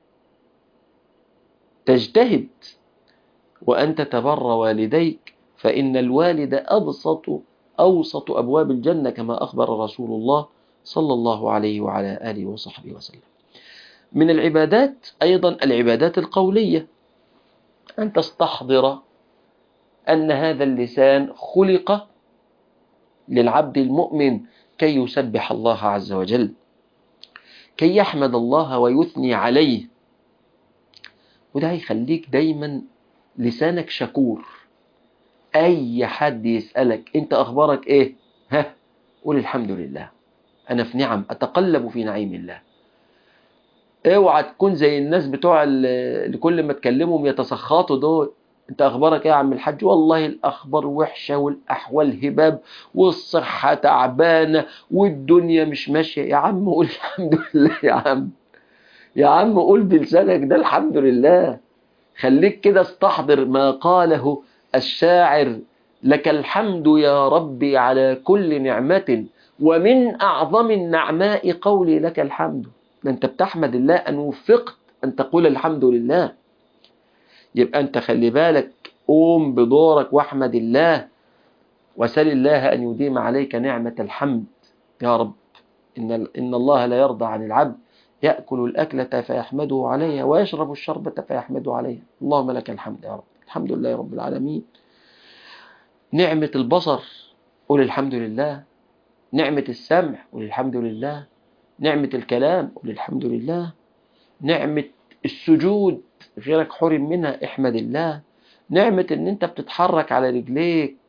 [SPEAKER 2] تجتهد وأن تتبر والديك فإن الوالد أبسط أوسط أبواب الجنة كما أخبر رسول الله صلى الله عليه وعلى آله وصحبه وسلم من العبادات أيضا العبادات القولية أن تستحضر أن هذا اللسان خلق للعبد المؤمن كي يسبح الله عز وجل كي يحمد الله ويثني عليه وده هيخليك دايما لسانك شكور اي حد يسألك انت اخبارك ايه ها قول الحمد لله انا في نعم اتقلب في نعيم الله اوعى تكون زي الناس بتوع اللي كل ما تكلمهم يتسخطوا دول انت اخبارك ايه يا عم الحاج والله الاخبار وحشه والاحوال هباب والصحه تعبانه والدنيا مش ماشيه يا عم قول الحمد لله يا عم يا عم قول بلسانك ده الحمد لله خليك كده استحضر ما قاله الشاعر لك الحمد يا ربي على كل نعمة ومن أعظم النعماء قولي لك الحمد ده أنت بتحمد الله أن وفقت أن تقول الحمد لله يبقى أنت خلي بالك قوم بدورك واحمد الله وسل الله أن يديم عليك نعمة الحمد يا رب إن, إن الله لا يرضى عن العبد يأكل الأكلة فيحمده عليها ويشرب الشربة فيحمده عليها اللهم لك الحمد يا رب الحمد لله رب العالمين نعمة البصر قل الحمد لله نعمة السمع قل الحمد لله نعمة الكلام قل الحمد لله نعمة السجود غيرك حرم منها احمد الله نعمة ان انت بتتحرك على رجليك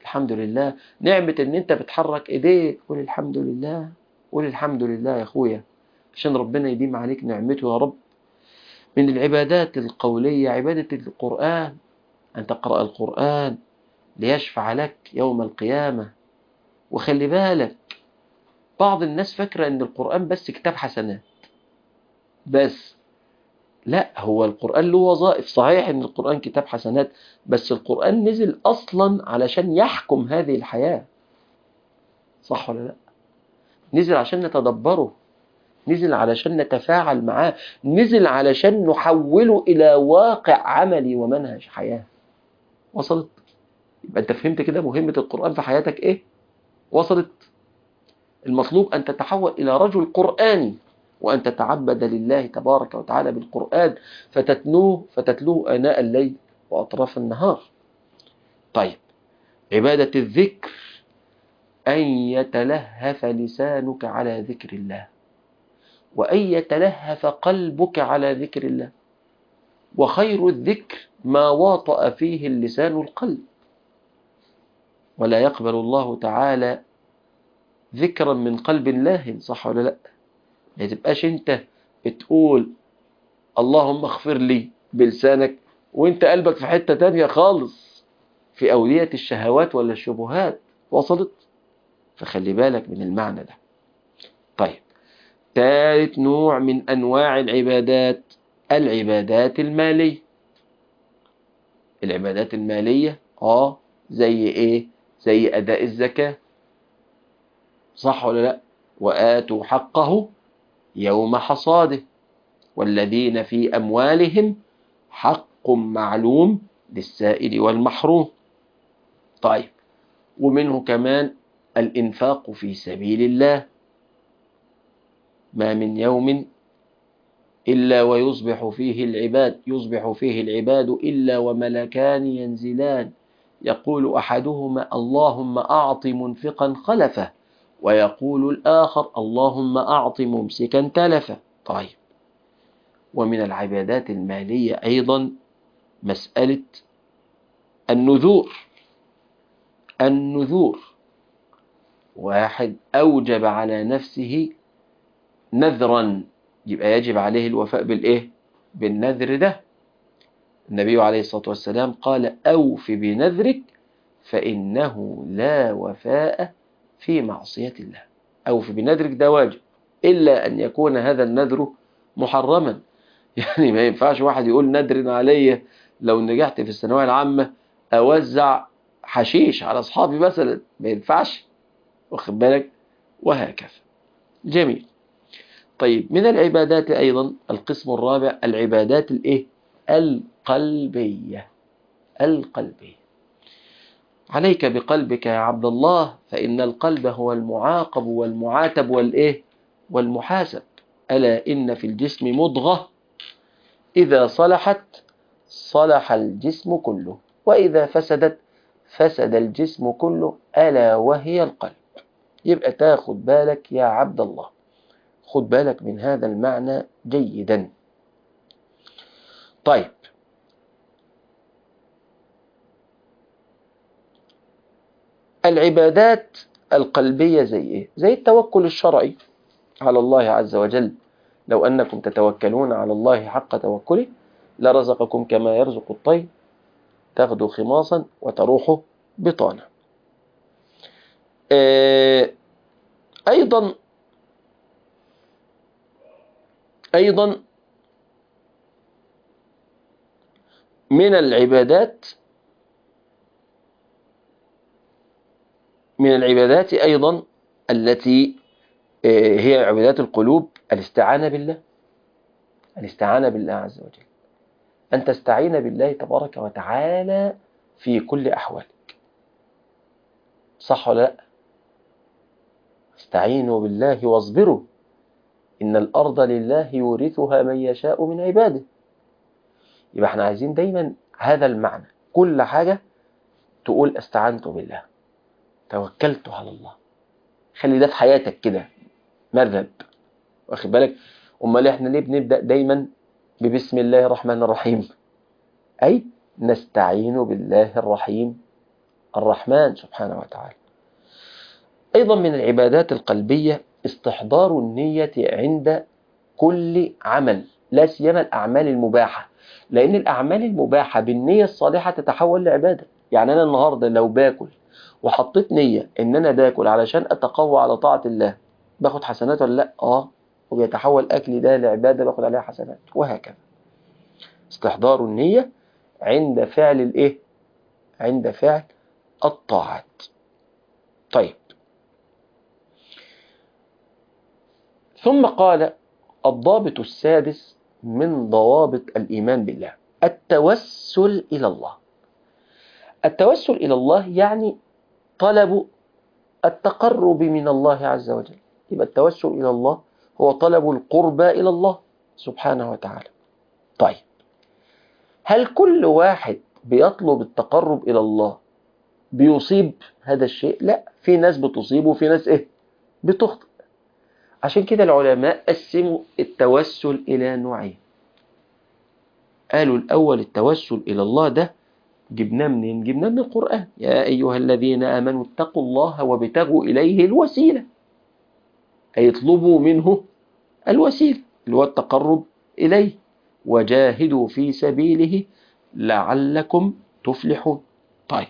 [SPEAKER 2] الحمد لله نعمة ان انت بتحرك ايديك قول الحمد لله قول الحمد لله يا اخويا عشان ربنا يديم عليك نعمته يا رب من العبادات القولية عبادة القرآن أن تقرأ القرآن ليشفع لك يوم القيامة وخلي بالك بعض الناس فاكرة أن القرآن بس كتاب حسنات بس لا هو القرآن له وظائف صحيح أن القرآن كتاب حسنات بس القرآن نزل أصلا علشان يحكم هذه الحياة صح ولا لا نزل عشان نتدبره نزل علشان نتفاعل معاه نزل علشان نحوله إلى واقع عملي ومنهج حياة وصلت يبقى أنت فهمت كده مهمة القرآن في حياتك إيه وصلت المطلوب أن تتحول إلى رجل قرآني وأن تتعبد لله تبارك وتعالى بالقرآن فتتلوه فتتلوه آناء الليل وأطراف النهار طيب عبادة الذكر أن يتلهف لسانك على ذكر الله وأن يتلهف قلبك على ذكر الله وخير الذكر ما واطأ فيه اللسان القلب ولا يقبل الله تعالى ذكرا من قلب لاهن صح ولا لا ما تبقاش انت بتقول اللهم اغفر لي بلسانك وانت قلبك في حتة تانية خالص في أولية الشهوات ولا الشبهات وصلت فخلي بالك من المعنى ده طيب ثالث نوع من أنواع العبادات العبادات المالية العبادات المالية اه زي ايه زي أداء الزكاة صح ولا لا وآتوا حقه يوم حصاده والذين في أموالهم حق معلوم للسائل والمحروم طيب ومنه كمان الإنفاق في سبيل الله ما من يوم إلا ويصبح فيه العباد يصبح فيه العباد إلا وملكان ينزلان يقول أحدهما اللهم أعط منفقا خلفه ويقول الآخر اللهم أعط ممسكا تلفه طيب ومن العبادات المالية أيضا مسألة النذور النذور واحد أوجب على نفسه نذرا يبقى يجب عليه الوفاء بالإيه؟ بالنذر ده النبي عليه الصلاة والسلام قال أوف بنذرك فإنه لا وفاء في معصية الله أوف بنذرك ده واجب إلا أن يكون هذا النذر محرما يعني ما ينفعش واحد يقول نذر علي لو نجحت في الثانوية العامة أوزع حشيش على أصحابي مثلا ما ينفعش واخد بالك وهكذا جميل طيب من العبادات أيضا القسم الرابع العبادات الإيه القلبية القلبية عليك بقلبك يا عبد الله فإن القلب هو المعاقب والمعاتب والإيه والمحاسب ألا إن في الجسم مضغة إذا صلحت صلح الجسم كله وإذا فسدت فسد الجسم كله ألا وهي القلب يبقى تاخد بالك يا عبد الله خد بالك من هذا المعنى جيدا طيب العبادات القلبية زي إيه؟ زي التوكل الشرعي على الله عز وجل لو أنكم تتوكلون على الله حق توكله لرزقكم كما يرزق الطير تغدو خماصا وتروح بطانا أيضا أيضا من العبادات من العبادات أيضا التي هي عبادات القلوب الاستعانة بالله الاستعانة بالله عز وجل أن تستعين بالله تبارك وتعالى في كل أحوالك صح ولا لا استعينوا بالله واصبروا إن الأرض لله يورثها من يشاء من عباده يبقى احنا عايزين دايما هذا المعنى كل حاجة تقول استعنت بالله توكلت على الله خلي ده في حياتك كده مذهب واخد بالك امال احنا ليه بنبدا دايما ببسم الله الرحمن الرحيم اي نستعين بالله الرحيم الرحمن سبحانه وتعالى أيضا من العبادات القلبية استحضار النية عند كل عمل لا سيما الأعمال المباحة لأن الأعمال المباحة بالنية الصالحة تتحول لعبادة يعني أنا النهاردة لو باكل وحطيت نية إن أنا باكل علشان أتقوى على طاعة الله باخد حسنات ولا لأ؟ آه وبيتحول أكلي ده لعبادة باخد عليها حسنات وهكذا استحضار النية عند فعل الإيه؟ عند فعل الطاعات طيب ثم قال الضابط السادس من ضوابط الإيمان بالله التوسل إلى الله التوسل إلى الله يعني طلب التقرب من الله عز وجل يبقى التوسل إلى الله هو طلب القربى إلى الله سبحانه وتعالى طيب هل كل واحد بيطلب التقرب إلى الله بيصيب هذا الشيء لا في ناس بتصيب وفي ناس إيه بتخطئ عشان كده العلماء قسموا التوسل إلى نوعين قالوا الأول التوسل إلى الله ده جبناه منين؟ جبناه من القرآن يا أيها الذين آمنوا اتقوا الله وابتغوا إليه الوسيلة أي اطلبوا منه الوسيلة اللي هو التقرب إليه وجاهدوا في سبيله لعلكم تفلحون طيب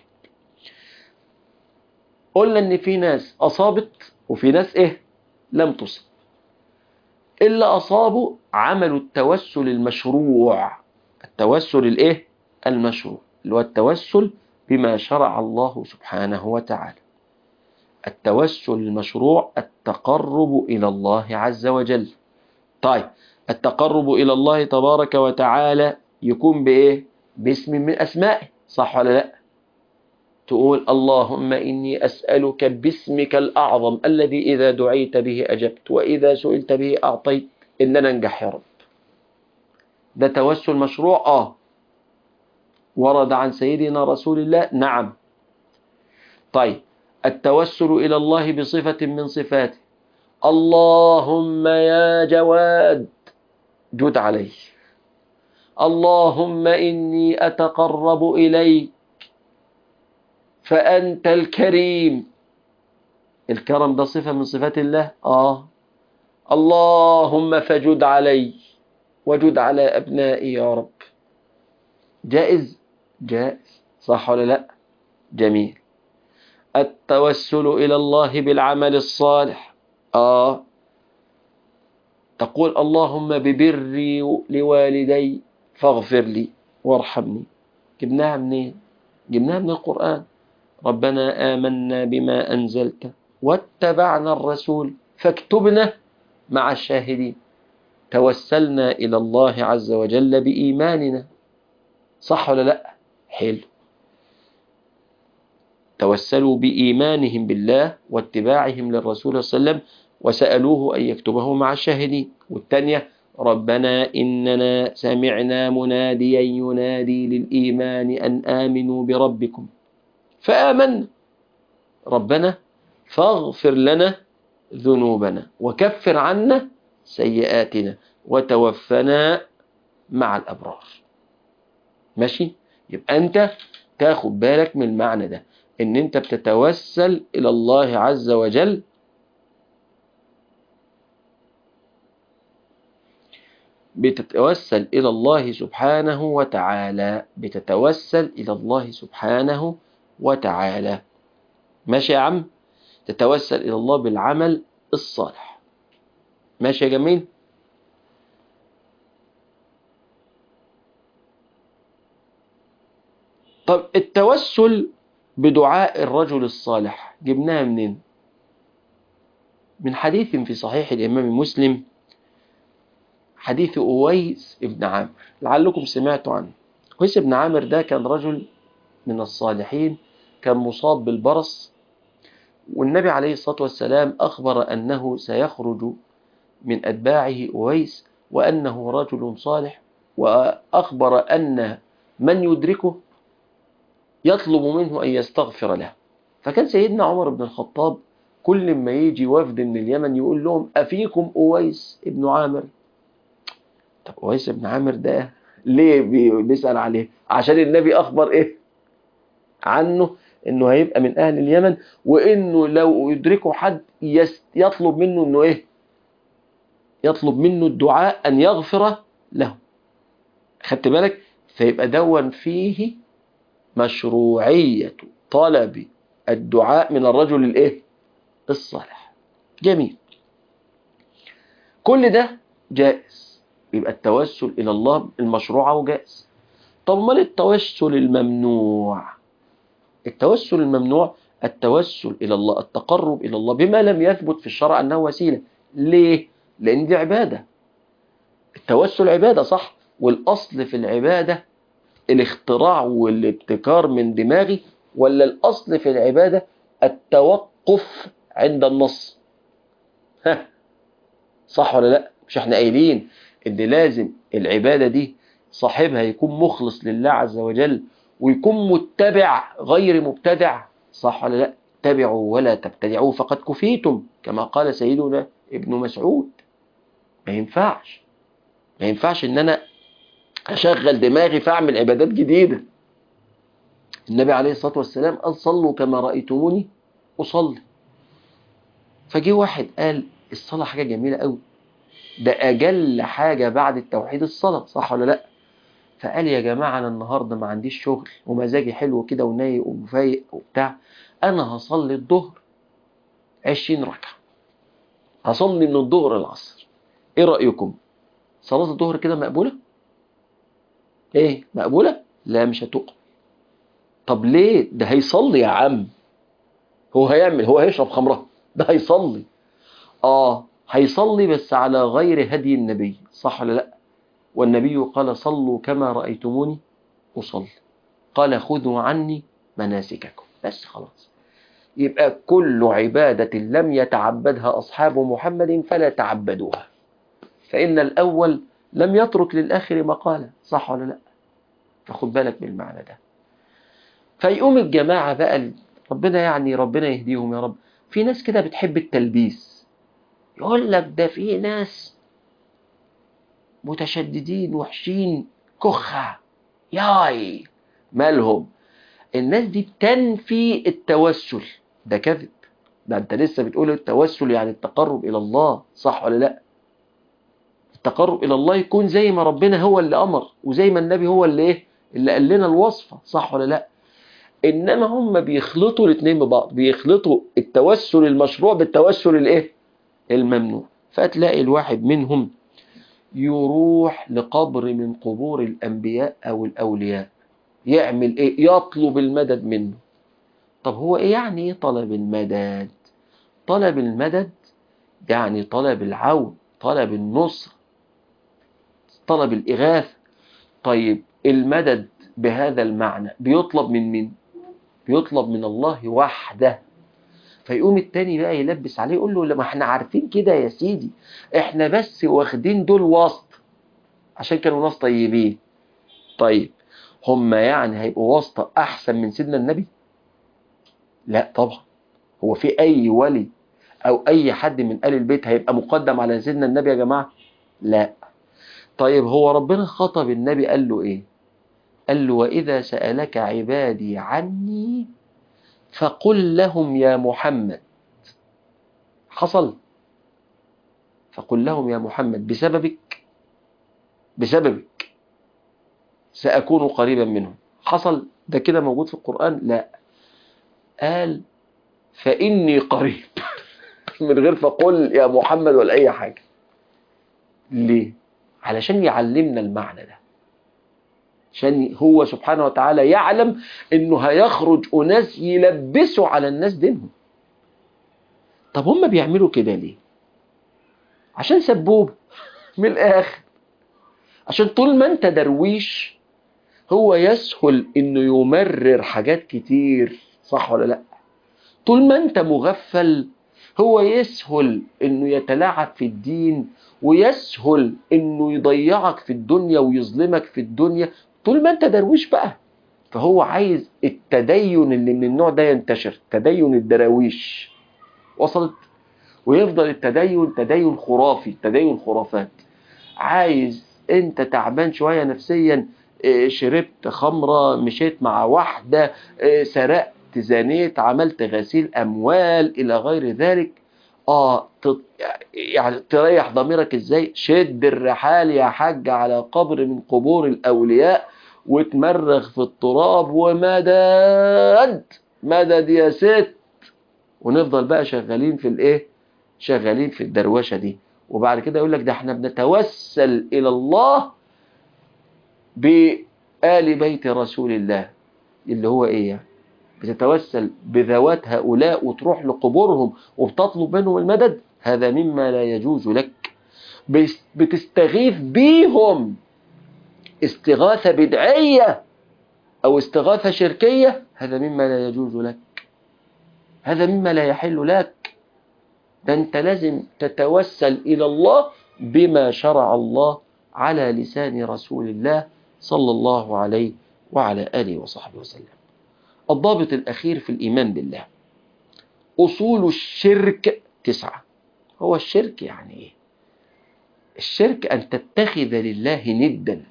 [SPEAKER 2] قلنا ان في ناس اصابت وفي ناس ايه لم تصب اللي اصابوا عملوا التوسل المشروع التوسل الايه المشروع اللي هو التوسل بما شرع الله سبحانه وتعالى التوسل المشروع التقرب الى الله عز وجل طيب التقرب الى الله تبارك وتعالى يكون بايه باسم من اسمائه صح ولا لا تقول اللهم إني أسألك باسمك الأعظم الذي إذا دعيت به أجبت وإذا سئلت به أعطيت إن ننجح يا رب ده توسل مشروع آه ورد عن سيدنا رسول الله نعم طيب التوسل إلى الله بصفة من صفاته اللهم يا جواد جد علي اللهم إني أتقرب إليك فأنت الكريم الكرم ده صفة من صفات الله آه اللهم فجد علي وجد على أبنائي يا رب جائز جائز صح ولا لا جميل التوسل إلى الله بالعمل الصالح آه تقول اللهم ببري لوالدي فاغفر لي وارحمني جبناها منين جبناها من القرآن ربنا آمنا بما أنزلت واتبعنا الرسول فاكتبنا مع الشاهدين توسلنا إلى الله عز وجل بإيماننا صح ولا لا حلو توسلوا بإيمانهم بالله واتباعهم للرسول صلى الله عليه وسلم وسألوه أن يكتبه مع الشاهدين والثانية ربنا إننا سمعنا مناديا ينادي للإيمان أن آمنوا بربكم فآمنا ربنا فاغفر لنا ذنوبنا وكفر عنا سيئاتنا وتوفنا مع الأبرار ماشي يبقى أنت تاخد بالك من المعنى ده ان انت بتتوسل الى الله عز وجل بتتوسل الى الله سبحانه وتعالى بتتوسل الى الله سبحانه وتعالى ماشي يا عم تتوسل الى الله بالعمل الصالح ماشي يا جميل طب التوسل بدعاء الرجل الصالح جبناها منين من حديث في صحيح الإمام مسلم حديث أويس ابن عامر لعلكم سمعتوا عنه أويس ابن عامر ده كان رجل من الصالحين كان مصاب بالبرص والنبي عليه الصلاة والسلام أخبر أنه سيخرج من أتباعه أويس وأنه رجل صالح وأخبر أن من يدركه يطلب منه أن يستغفر له فكان سيدنا عمر بن الخطاب كل ما يجي وفد من اليمن يقول لهم أفيكم أويس ابن عامر طب أويس ابن عامر ده ليه بيسأل عليه عشان النبي أخبر إيه عنه انه هيبقى من اهل اليمن وانه لو يدركه حد يس- يطلب منه انه ايه يطلب منه الدعاء ان يغفر له خدت بالك فيبقى دون فيه مشروعية طلب الدعاء من الرجل الايه الصالح جميل كل ده جائز يبقى التوسل الى الله المشروع وجائز طب امال التوسل الممنوع التوسل الممنوع التوسل الى الله التقرب الى الله بما لم يثبت في الشرع انه وسيله ليه لان دي عباده التوسل عباده صح والاصل في العباده الاختراع والابتكار من دماغي ولا الاصل في العباده التوقف عند النص ها صح ولا لا مش احنا قايلين ان لازم العباده دي صاحبها يكون مخلص لله عز وجل ويكون متبع غير مبتدع صح ولا لا اتبعوا ولا تبتدعوا فقد كفيتم كما قال سيدنا ابن مسعود ما ينفعش ما ينفعش ان انا اشغل دماغي فاعمل عبادات جديده النبي عليه الصلاه والسلام قال صلوا كما رايتموني اصلي فجه واحد قال الصلاه حاجه جميله قوي ده اجل حاجه بعد التوحيد الصلاه صح ولا لا فقال يا جماعه انا النهارده ما عنديش شغل ومزاجي حلو كده ونايق وفايق وبتاع انا هصلي الظهر 20 ركعه هصلي من الظهر العصر ايه رايكم صلاه الظهر كده مقبوله ايه مقبوله لا مش هتقبل طب ليه ده هيصلي يا عم هو هيعمل هو هيشرب خمره ده هيصلي اه هيصلي بس على غير هدي النبي صح ولا لا والنبي قال صلوا كما رأيتموني أصلي قال خذوا عني مناسككم بس خلاص يبقى كل عبادة لم يتعبدها أصحاب محمد فلا تعبدوها فإن الأول لم يترك للآخر مقالة صح ولا لا فخد بالك من المعنى ده فيقوم الجماعة بقى ربنا يعني ربنا يهديهم يا رب في ناس كده بتحب التلبيس يقول لك ده في ناس متشددين وحشين كخة ياي مالهم الناس دي بتنفي التوسل ده كذب ده انت لسه بتقول التوسل يعني التقرب الى الله صح ولا لا التقرب الى الله يكون زي ما ربنا هو اللي امر وزي ما النبي هو اللي ايه اللي قال لنا الوصفه صح ولا لا انما هم بيخلطوا الاثنين ببعض بيخلطوا التوسل المشروع بالتوسل الايه الممنوع فتلاقي الواحد منهم يروح لقبر من قبور الانبياء او الاولياء يعمل ايه يطلب المدد منه طب هو ايه يعني ايه طلب المدد طلب المدد يعني طلب العون طلب النصر طلب الإغاثة طيب المدد بهذا المعنى بيطلب من مين بيطلب من الله وحده فيقوم التاني بقى يلبس عليه يقول له ما احنا عارفين كده يا سيدي احنا بس واخدين دول وسط عشان كانوا ناس طيبين طيب هم يعني هيبقوا واسطة أحسن من سيدنا النبي لا طبعا هو في أي ولي أو أي حد من آل البيت هيبقى مقدم على سيدنا النبي يا جماعة لا طيب هو ربنا خطب النبي قال له إيه قال له وإذا سألك عبادي عني فقل لهم يا محمد حصل فقل لهم يا محمد بسببك بسببك سأكون قريبا منهم حصل ده كده موجود في القرآن لا قال فإني قريب من غير فقل يا محمد ولا أي حاجة ليه علشان يعلمنا المعنى ده عشان هو سبحانه وتعالى يعلم انه هيخرج اناس يلبسوا على الناس دينهم طب هم بيعملوا كده ليه عشان سبوبه من الاخر عشان طول ما انت درويش هو يسهل انه يمرر حاجات كتير صح ولا لا طول ما انت مغفل هو يسهل انه يتلاعب في الدين ويسهل انه يضيعك في الدنيا ويظلمك في الدنيا طول ما انت درويش بقى فهو عايز التدين اللي من النوع ده ينتشر تدين الدراويش وصلت ويفضل التدين تدين خرافي تدين خرافات عايز انت تعبان شوية نفسيا اه، شربت خمرة مشيت مع واحدة اه، سرقت زنيت عملت غسيل أموال إلى غير ذلك آه تط... يعني تريح ضميرك إزاي شد الرحال يا حاج على قبر من قبور الأولياء وتمرغ في التراب ومدد مدد يا ست ونفضل بقى شغالين في الايه شغالين في الدروشه دي وبعد كده يقول لك ده احنا بنتوسل الى الله بآل بيت رسول الله اللي هو ايه يعني بتتوسل بذوات هؤلاء وتروح لقبورهم وبتطلب منهم المدد هذا مما لا يجوز لك بس- بتستغيث بيهم استغاثة بدعية أو استغاثة شركية هذا مما لا يجوز لك هذا مما لا يحل لك ده أنت لازم تتوسل إلى الله بما شرع الله على لسان رسول الله صلى الله عليه وعلى آله وصحبه وسلم الضابط الأخير في الإيمان بالله أصول الشرك تسعة هو الشرك يعني إيه الشرك أن تتخذ لله ندا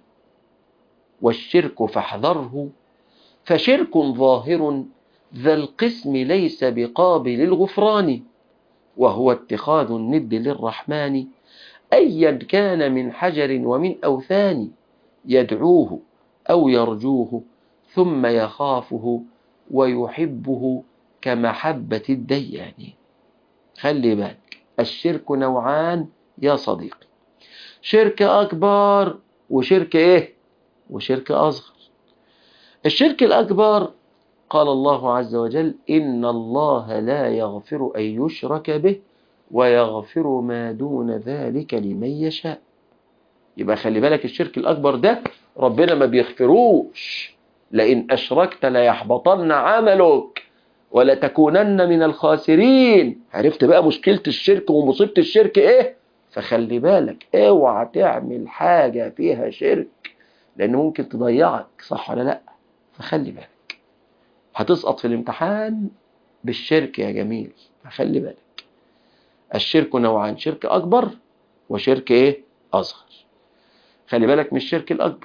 [SPEAKER 2] والشرك فاحذره فشرك ظاهر ذا القسم ليس بقابل الغفران وهو اتخاذ الند للرحمن أيا كان من حجر ومن أوثان يدعوه أو يرجوه ثم يخافه ويحبه كمحبة الديان خلي بالك الشرك نوعان يا صديقي شرك أكبر وشرك إيه وشرك أصغر الشرك الأكبر قال الله عز وجل إن الله لا يغفر أن يشرك به ويغفر ما دون ذلك لمن يشاء يبقى خلي بالك الشرك الأكبر ده ربنا ما بيغفروش لئن أشركت ليحبطن عملك ولتكونن من الخاسرين عرفت بقى مشكلة الشرك ومصيبة الشرك ايه فخلي بالك اوعى تعمل حاجة فيها شرك لأنه ممكن تضيعك صح ولا لا فخلي بالك هتسقط في الامتحان بالشرك يا جميل فخلي بالك الشرك نوعان شرك أكبر وشرك ايه أصغر خلي بالك من الشرك الأكبر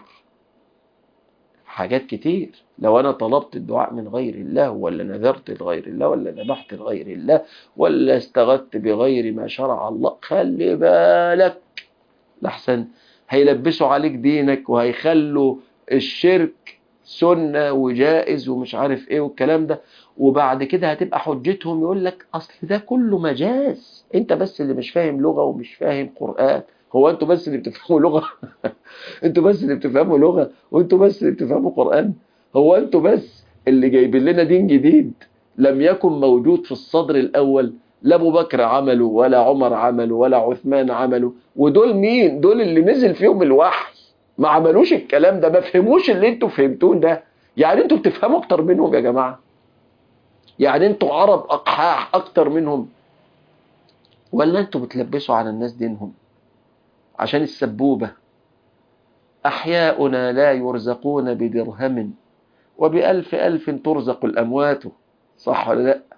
[SPEAKER 2] حاجات كتير لو أنا طلبت الدعاء من غير الله ولا نذرت لغير الله ولا ذبحت لغير الله ولا استغثت بغير ما شرع الله خلي بالك لحسن هيلبسوا عليك دينك وهيخلوا الشرك سنة وجائز ومش عارف ايه والكلام ده وبعد كده هتبقى حجتهم يقول لك اصل ده كله مجاز انت بس اللي مش فاهم لغة ومش فاهم قرآن هو انتوا بس اللي بتفهموا لغة انتوا بس اللي بتفهموا لغة وانتوا بس اللي بتفهموا قرآن هو انتوا بس اللي جايبين لنا دين جديد لم يكن موجود في الصدر الاول لا ابو بكر عمله ولا عمر عمله ولا عثمان عمله ودول مين دول اللي نزل فيهم الوحي ما عملوش الكلام ده ما فهموش اللي انتوا فهمتوه ده يعني انتوا بتفهموا اكتر منهم يا جماعة يعني انتوا عرب اقحاح اكتر منهم ولا انتوا بتلبسوا على الناس دينهم عشان السبوبة أحياؤنا لا يرزقون بدرهم وبألف ألف ترزق الأموات صح ولا لا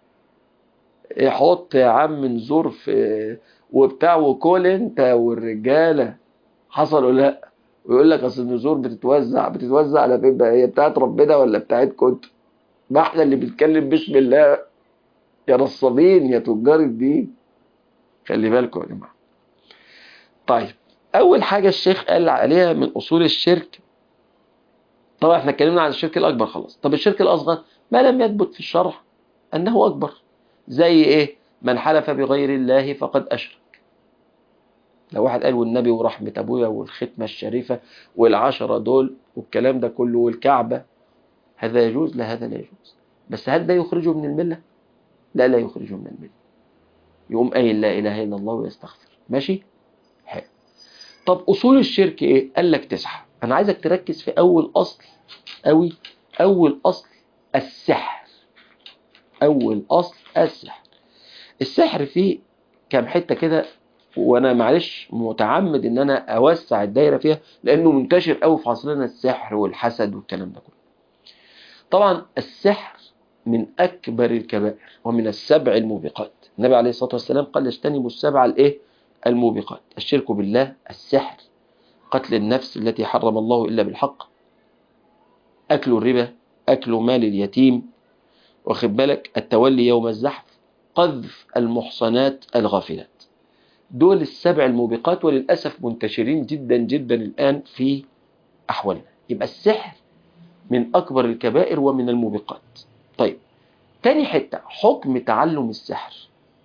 [SPEAKER 2] يحط يا عم نزور في وبتاع وكل انت والرجالة حصل ولا لا ويقول لك اصل النزور بتتوزع بتتوزع على فين بقى هي بتاعت ربنا ولا بتاعتكم انتوا ما احنا اللي بنتكلم بسم الله يا نصابين يا تجار الدين خلي بالكم يا جماعه طيب اول حاجه الشيخ قال عليها من اصول الشرك طبعا احنا اتكلمنا عن الشرك الاكبر خلاص طب الشرك الاصغر ما لم يثبت في الشرع انه اكبر زي ايه من حلف بغير الله فقد اشرك لو واحد قال والنبي ورحمة أبويا والختمة الشريفة والعشرة دول والكلام ده كله والكعبة هذا يجوز لا هذا لا يجوز بس هل ده يخرجه من الملة لا لا يخرجه من الملة يقوم قايل لا إله إلا الله ويستغفر ماشي حلو طب أصول الشرك إيه قال لك تسعة أنا عايزك تركز في أول أصل أوي أول أصل السحر أول أصل السحر السحر فيه كام حتة كده وانا معلش متعمد ان انا اوسع الدايره فيها لانه منتشر قوي في عصرنا السحر والحسد والكلام ده كله طبعا السحر من اكبر الكبائر ومن السبع الموبقات النبي عليه الصلاه والسلام قال اجتنبوا السبع الايه الموبقات الشرك بالله السحر قتل النفس التي حرم الله الا بالحق اكل الربا اكل مال اليتيم واخد بالك التولي يوم الزحف قذف المحصنات الغافلات دول السبع الموبقات وللأسف منتشرين جدا جدا الآن في أحوالنا يبقى السحر من أكبر الكبائر ومن الموبقات طيب تاني حتة حكم تعلم السحر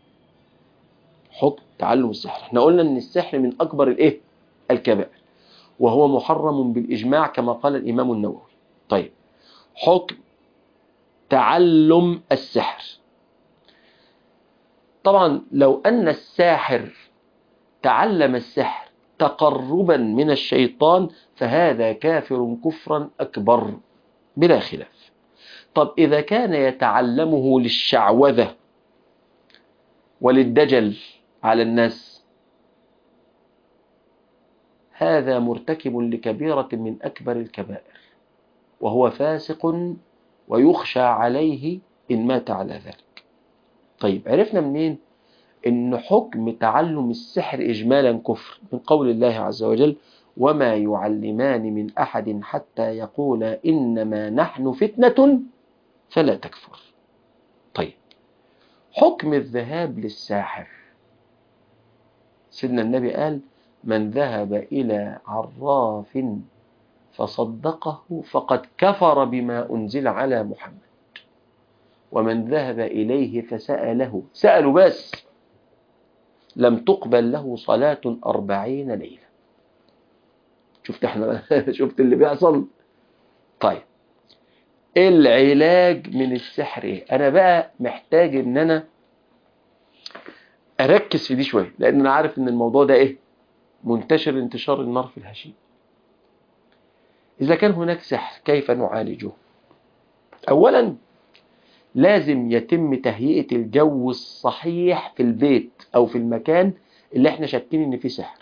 [SPEAKER 2] حكم تعلم السحر احنا قلنا ان السحر من أكبر الايه الكبائر وهو محرم بالإجماع كما قال الإمام النووي طيب حكم تعلم السحر طبعا لو أن الساحر تعلم السحر تقربا من الشيطان فهذا كافر كفرا أكبر بلا خلاف طب إذا كان يتعلمه للشعوذة وللدجل على الناس هذا مرتكب لكبيرة من أكبر الكبائر وهو فاسق ويخشى عليه إن مات على ذلك طيب عرفنا منين إن حكم تعلم السحر إجمالا كفر من قول الله عز وجل وما يعلمان من أحد حتى يقولا إنما نحن فتنة فلا تكفر طيب حكم الذهاب للساحر سيدنا النبي قال من ذهب إلى عراف فصدقه فقد كفر بما أنزل على محمد ومن ذهب إليه فسأله سأله بس لم تقبل له صلاة أربعين ليلة شفت احنا شفت اللي بيحصل طيب العلاج من السحر ايه انا بقى محتاج ان انا اركز في دي شويه لان انا عارف ان الموضوع ده ايه منتشر انتشار النار في الهشيم اذا كان هناك سحر كيف نعالجه اولا لازم يتم تهيئه الجو الصحيح في البيت او في المكان اللي احنا شاكين ان فيه سحر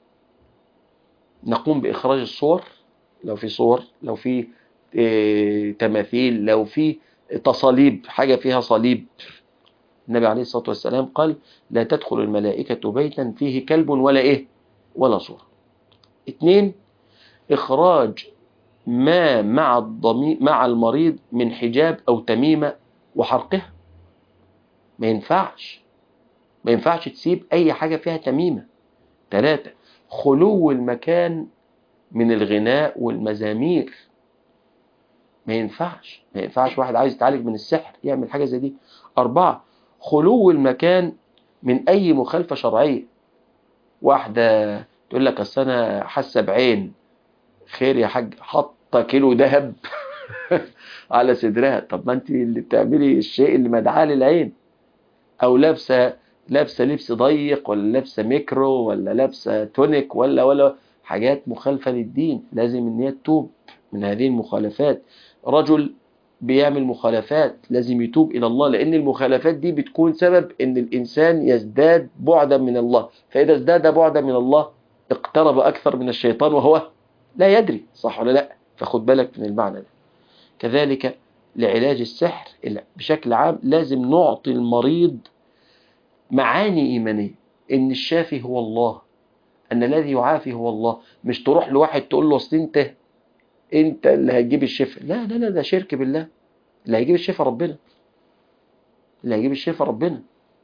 [SPEAKER 2] نقوم باخراج الصور لو في صور لو في إيه تماثيل لو في تصاليب حاجه فيها صليب النبي عليه الصلاه والسلام قال لا تدخل الملائكه بيتا فيه كلب ولا ايه ولا صوره اتنين اخراج ما مع الضمير مع المريض من حجاب او تميمه وحرقها ما ينفعش ما ينفعش تسيب اي حاجه فيها تميمه ثلاثة خلو المكان من الغناء والمزامير ما ينفعش ما ينفعش واحد عايز يتعالج من السحر يعمل حاجة زي دي أربعة خلو المكان من أي مخالفة شرعية واحدة تقول لك أصل أنا حاسة بعين خير يا حاج حاطة كيلو ذهب على صدرها طب ما أنت اللي بتعملي الشيء اللي مدعاه للعين أو لابسة لابسه لبس ضيق ولا لابسه ميكرو ولا لابسه تونيك ولا ولا حاجات مخالفه للدين لازم ان هي تتوب من هذه المخالفات رجل بيعمل مخالفات لازم يتوب الى الله لان المخالفات دي بتكون سبب ان الانسان يزداد بعدا من الله فاذا ازداد بعدا من الله اقترب اكثر من الشيطان وهو لا يدري صح ولا لا فخد بالك من المعنى ده كذلك لعلاج السحر بشكل عام لازم نعطي المريض معاني إيمانية إن الشافي هو الله أن الذي يعافي هو الله مش تروح لواحد تقول له أصل أنت أنت اللي هتجيب الشفاء لا لا لا ده شرك بالله اللي هيجيب الشفاء ربنا اللي هيجيب الشفاء ربنا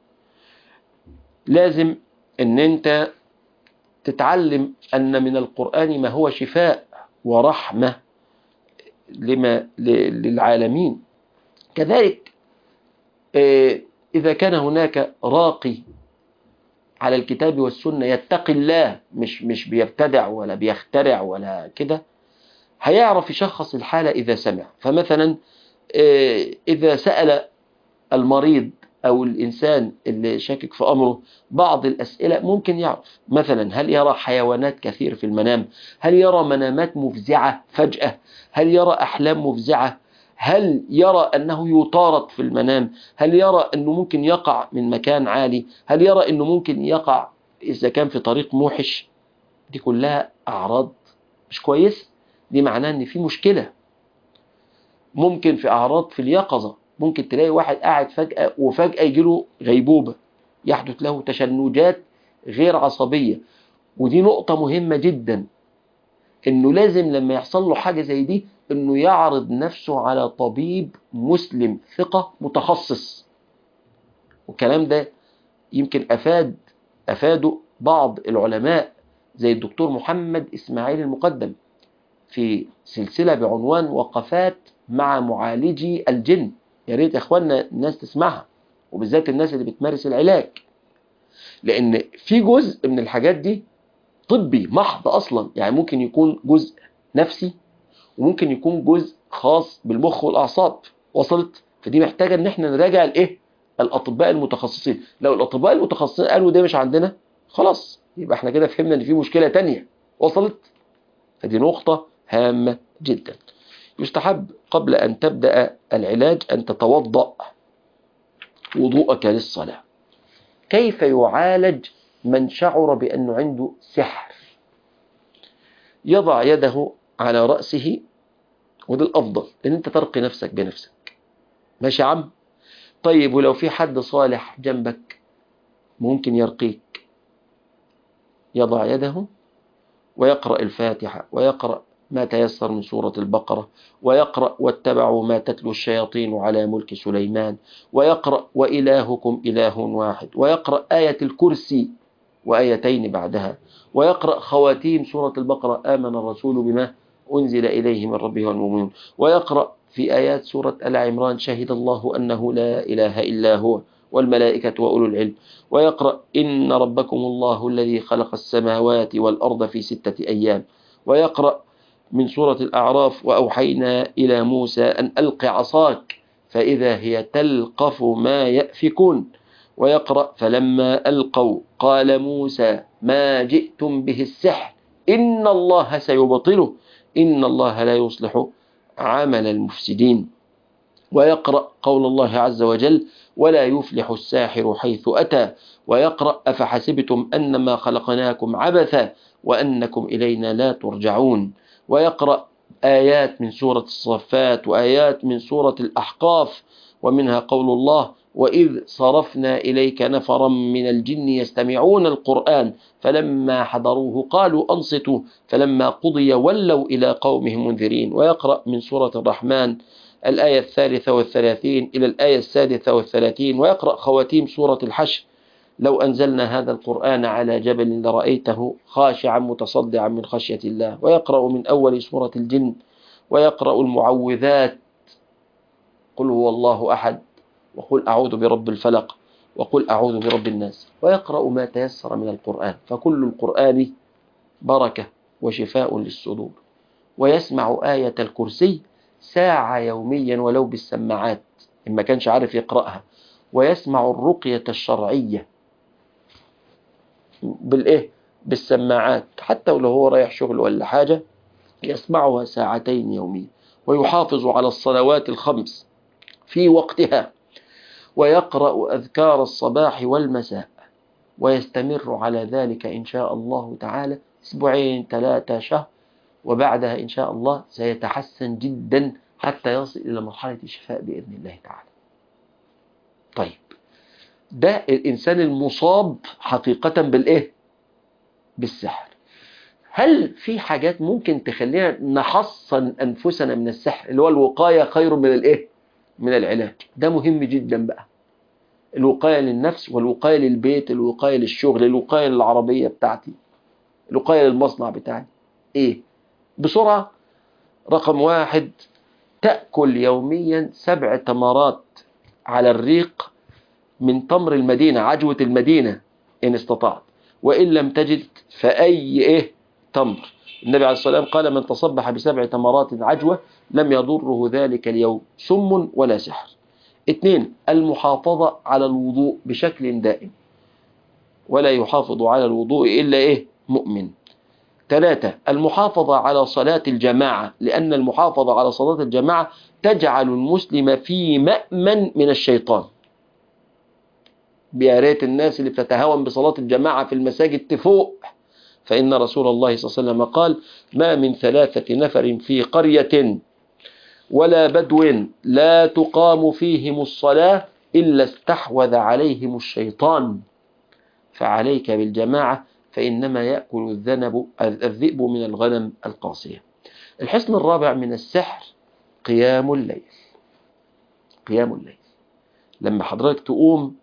[SPEAKER 2] لازم أن أنت تتعلم أن من القرآن ما هو شفاء ورحمة لما للعالمين كذلك إذا كان هناك راقي على الكتاب والسنة يتقي الله مش مش بيبتدع ولا بيخترع ولا كده هيعرف يشخص الحالة إذا سمع فمثلا إذا سأل المريض أو الإنسان اللي شاكك في أمره بعض الأسئلة ممكن يعرف مثلا هل يرى حيوانات كثير في المنام هل يرى منامات مفزعة فجأة هل يرى أحلام مفزعة هل يرى أنه يطارد في المنام هل يرى أنه ممكن يقع من مكان عالي هل يرى أنه ممكن يقع إذا كان في طريق موحش دي كلها أعراض مش كويس دي معناه أن في مشكلة ممكن في أعراض في اليقظة ممكن تلاقي واحد قاعد فجأة وفجأة يجيله غيبوبة يحدث له تشنجات غير عصبية ودي نقطة مهمة جدا انه لازم لما يحصل له حاجة زي دي انه يعرض نفسه على طبيب مسلم ثقة متخصص والكلام ده يمكن افاد افاده بعض العلماء زي الدكتور محمد اسماعيل المقدم في سلسلة بعنوان وقفات مع معالجي الجن يا ريت يا اخوانا الناس تسمعها وبالذات الناس اللي بتمارس العلاج لان في جزء من الحاجات دي طبي محض اصلا يعني ممكن يكون جزء نفسي وممكن يكون جزء خاص بالمخ والاعصاب وصلت فدي محتاجه ان احنا نراجع الايه الاطباء المتخصصين لو الاطباء المتخصصين قالوا ده مش عندنا خلاص يبقى احنا كده فهمنا ان في مشكله تانية وصلت فدي نقطه هامه جدا يستحب قبل ان تبدا العلاج ان تتوضا وضوءك للصلاه كيف يعالج من شعر بانه عنده سحر يضع يده على رأسه وده الأفضل إن أنت ترقي نفسك بنفسك ماشي يا عم طيب ولو في حد صالح جنبك ممكن يرقيك يضع يده ويقرأ الفاتحة ويقرأ ما تيسر من سورة البقرة ويقرأ واتبعوا ما تتلو الشياطين على ملك سليمان ويقرأ وإلهكم إله واحد ويقرأ آية الكرسي وآيتين بعدها ويقرأ خواتيم سورة البقرة آمن الرسول بما أنزل إليه من ربه والمؤمنون ويقرأ في آيات سورة آل عمران شهد الله أنه لا إله إلا هو والملائكة وأولو العلم ويقرأ إن ربكم الله الذي خلق السماوات والأرض في ستة أيام ويقرأ من سورة الأعراف وأوحينا إلى موسى أن ألق عصاك فإذا هي تلقف ما يأفكون ويقرأ فلما ألقوا قال موسى ما جئتم به السحر إن الله سيبطله إن الله لا يصلح عمل المفسدين ويقرأ قول الله عز وجل ولا يفلح الساحر حيث أتى ويقرأ أفحسبتم أنما خلقناكم عبثا وأنكم إلينا لا ترجعون ويقرأ آيات من سورة الصفات وآيات من سورة الأحقاف ومنها قول الله وإذ صرفنا إليك نفرا من الجن يستمعون القرآن فلما حضروه قالوا أنصتوا فلما قضي ولوا إلى قومهم منذرين ويقرأ من سورة الرحمن الآية الثالثة والثلاثين إلى الآية السادسة والثلاثين ويقرأ خواتيم سورة الحشر لو أنزلنا هذا القرآن على جبل لرأيته خاشعا متصدعا من خشية الله ويقرأ من أول سورة الجن ويقرأ المعوذات قل هو الله أحد وقل أعوذ برب الفلق وقل أعوذ برب الناس ويقرأ ما تيسر من القرآن فكل القرآن بركة وشفاء للصدور ويسمع آية الكرسي ساعة يوميا ولو بالسماعات إن ما كانش عارف يقرأها ويسمع الرقية الشرعية بالإيه؟ بالسماعات حتى ولو هو رايح شغل ولا حاجة يسمعها ساعتين يوميا ويحافظ على الصلوات الخمس في وقتها ويقرأ أذكار الصباح والمساء ويستمر على ذلك إن شاء الله تعالى أسبوعين ثلاثة شهر وبعدها إن شاء الله سيتحسن جدا حتى يصل إلى مرحلة الشفاء بإذن الله تعالى طيب ده الإنسان المصاب حقيقة بالإيه؟ بالسحر هل في حاجات ممكن تخلينا نحصن أنفسنا من السحر اللي هو الوقاية خير من الإيه؟ من العلاج ده مهم جدا بقى الوقاية للنفس والوقاية للبيت الوقاية للشغل الوقاية للعربية بتاعتي الوقاية للمصنع بتاعي ايه بسرعة رقم واحد تأكل يوميا سبع تمرات على الريق من تمر المدينة عجوة المدينة إن استطعت وإن لم تجد فأي إيه تمر النبي عليه الصلاة والسلام قال من تصبح بسبع تمرات عجوة لم يضره ذلك اليوم سم ولا سحر اثنين المحافظة على الوضوء بشكل دائم ولا يحافظ على الوضوء إلا إيه مؤمن ثلاثة المحافظة على صلاة الجماعة لأن المحافظة على صلاة الجماعة تجعل المسلم في مأمن من الشيطان يا ريت الناس اللي بتتهاون بصلاة الجماعة في المساجد تفوق فإن رسول الله صلى الله عليه وسلم قال ما من ثلاثة نفر في قرية ولا بدو لا تقام فيهم الصلاة إلا استحوذ عليهم الشيطان فعليك بالجماعة فإنما يأكل الذنب الذئب من الغنم القاصية الحصن الرابع من السحر قيام الليل قيام الليل لما حضرتك تقوم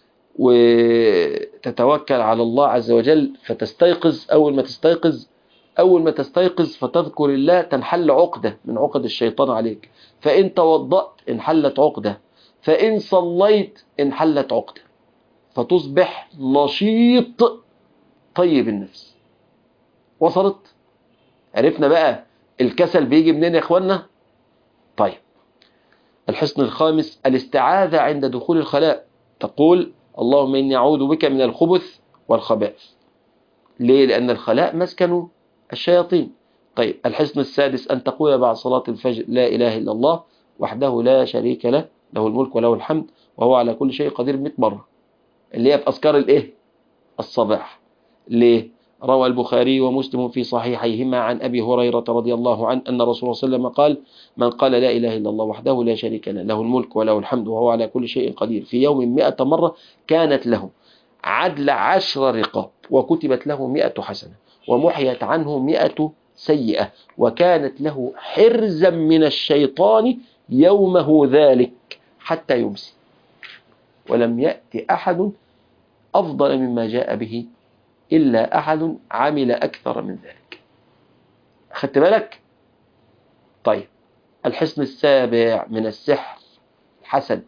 [SPEAKER 2] وتتوكل على الله عز وجل فتستيقظ أول ما تستيقظ أول ما تستيقظ فتذكر الله تنحل عقدة من عقد الشيطان عليك فإن توضأت انحلت عقدة فإن صليت انحلت عقدة فتصبح نشيط طيب النفس وصلت عرفنا بقى الكسل بيجي منين يا اخوانا طيب الحصن الخامس الاستعاذة عند دخول الخلاء تقول اللهم إني أعوذ بك من الخبث والخبائث ليه لأن الخلاء مسكن الشياطين طيب الحصن السادس أن تقول بعد صلاة الفجر لا إله إلا الله وحده لا شريك له له الملك وله الحمد وهو على كل شيء قدير 100 مرة اللي هي في أذكار الإيه الصباح ليه روى البخاري ومسلم في صحيحيهما عن أبي هريرة رضي الله عنه أن رسول الله صلى الله عليه وسلم قال من قال لا إله إلا الله وحده لا شريك له له الملك وله الحمد وهو على كل شيء قدير في يوم مئة مرة كانت له عدل عشر رقاب وكتبت له مئة حسنة ومحيت عنه مئة سيئة وكانت له حرزا من الشيطان يومه ذلك حتى يمسي ولم يأتي أحد أفضل مما جاء به إلا أحد عمل أكثر من ذلك خدت بالك؟ طيب الحصن السابع من السحر الحسد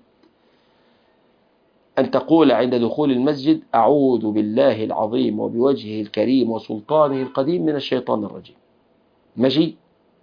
[SPEAKER 2] أن تقول عند دخول المسجد أعوذ بالله العظيم وبوجهه الكريم وسلطانه القديم من الشيطان الرجيم ماشي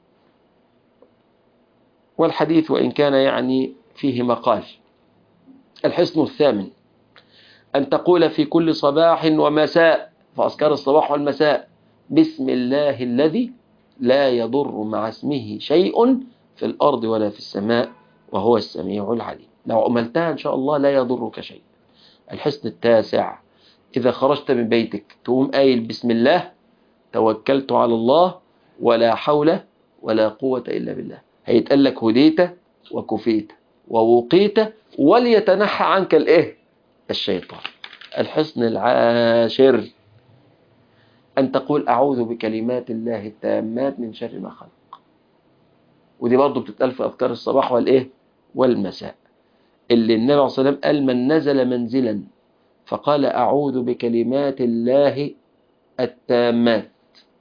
[SPEAKER 2] والحديث وإن كان يعني فيه مقال الحصن الثامن أن تقول في كل صباح ومساء فأذكار الصباح والمساء بسم الله الذي لا يضر مع اسمه شيء في الأرض ولا في السماء وهو السميع العليم لو عملتها إن شاء الله لا يضرك شيء الحصن التاسع إذا خرجت من بيتك تقوم قايل بسم الله توكلت على الله ولا حول ولا قوة إلا بالله هيتقال لك هديت وكفيت ووقيت وليتنحى عنك الإيه الشيطان الحصن العاشر أن تقول أعوذ بكلمات الله التامات من شر ما خلق ودي برضه بتتقال في أذكار الصباح والإيه والمساء اللي النبي عليه الصلاة والسلام قال من نزل منزلا فقال أعوذ بكلمات الله التامات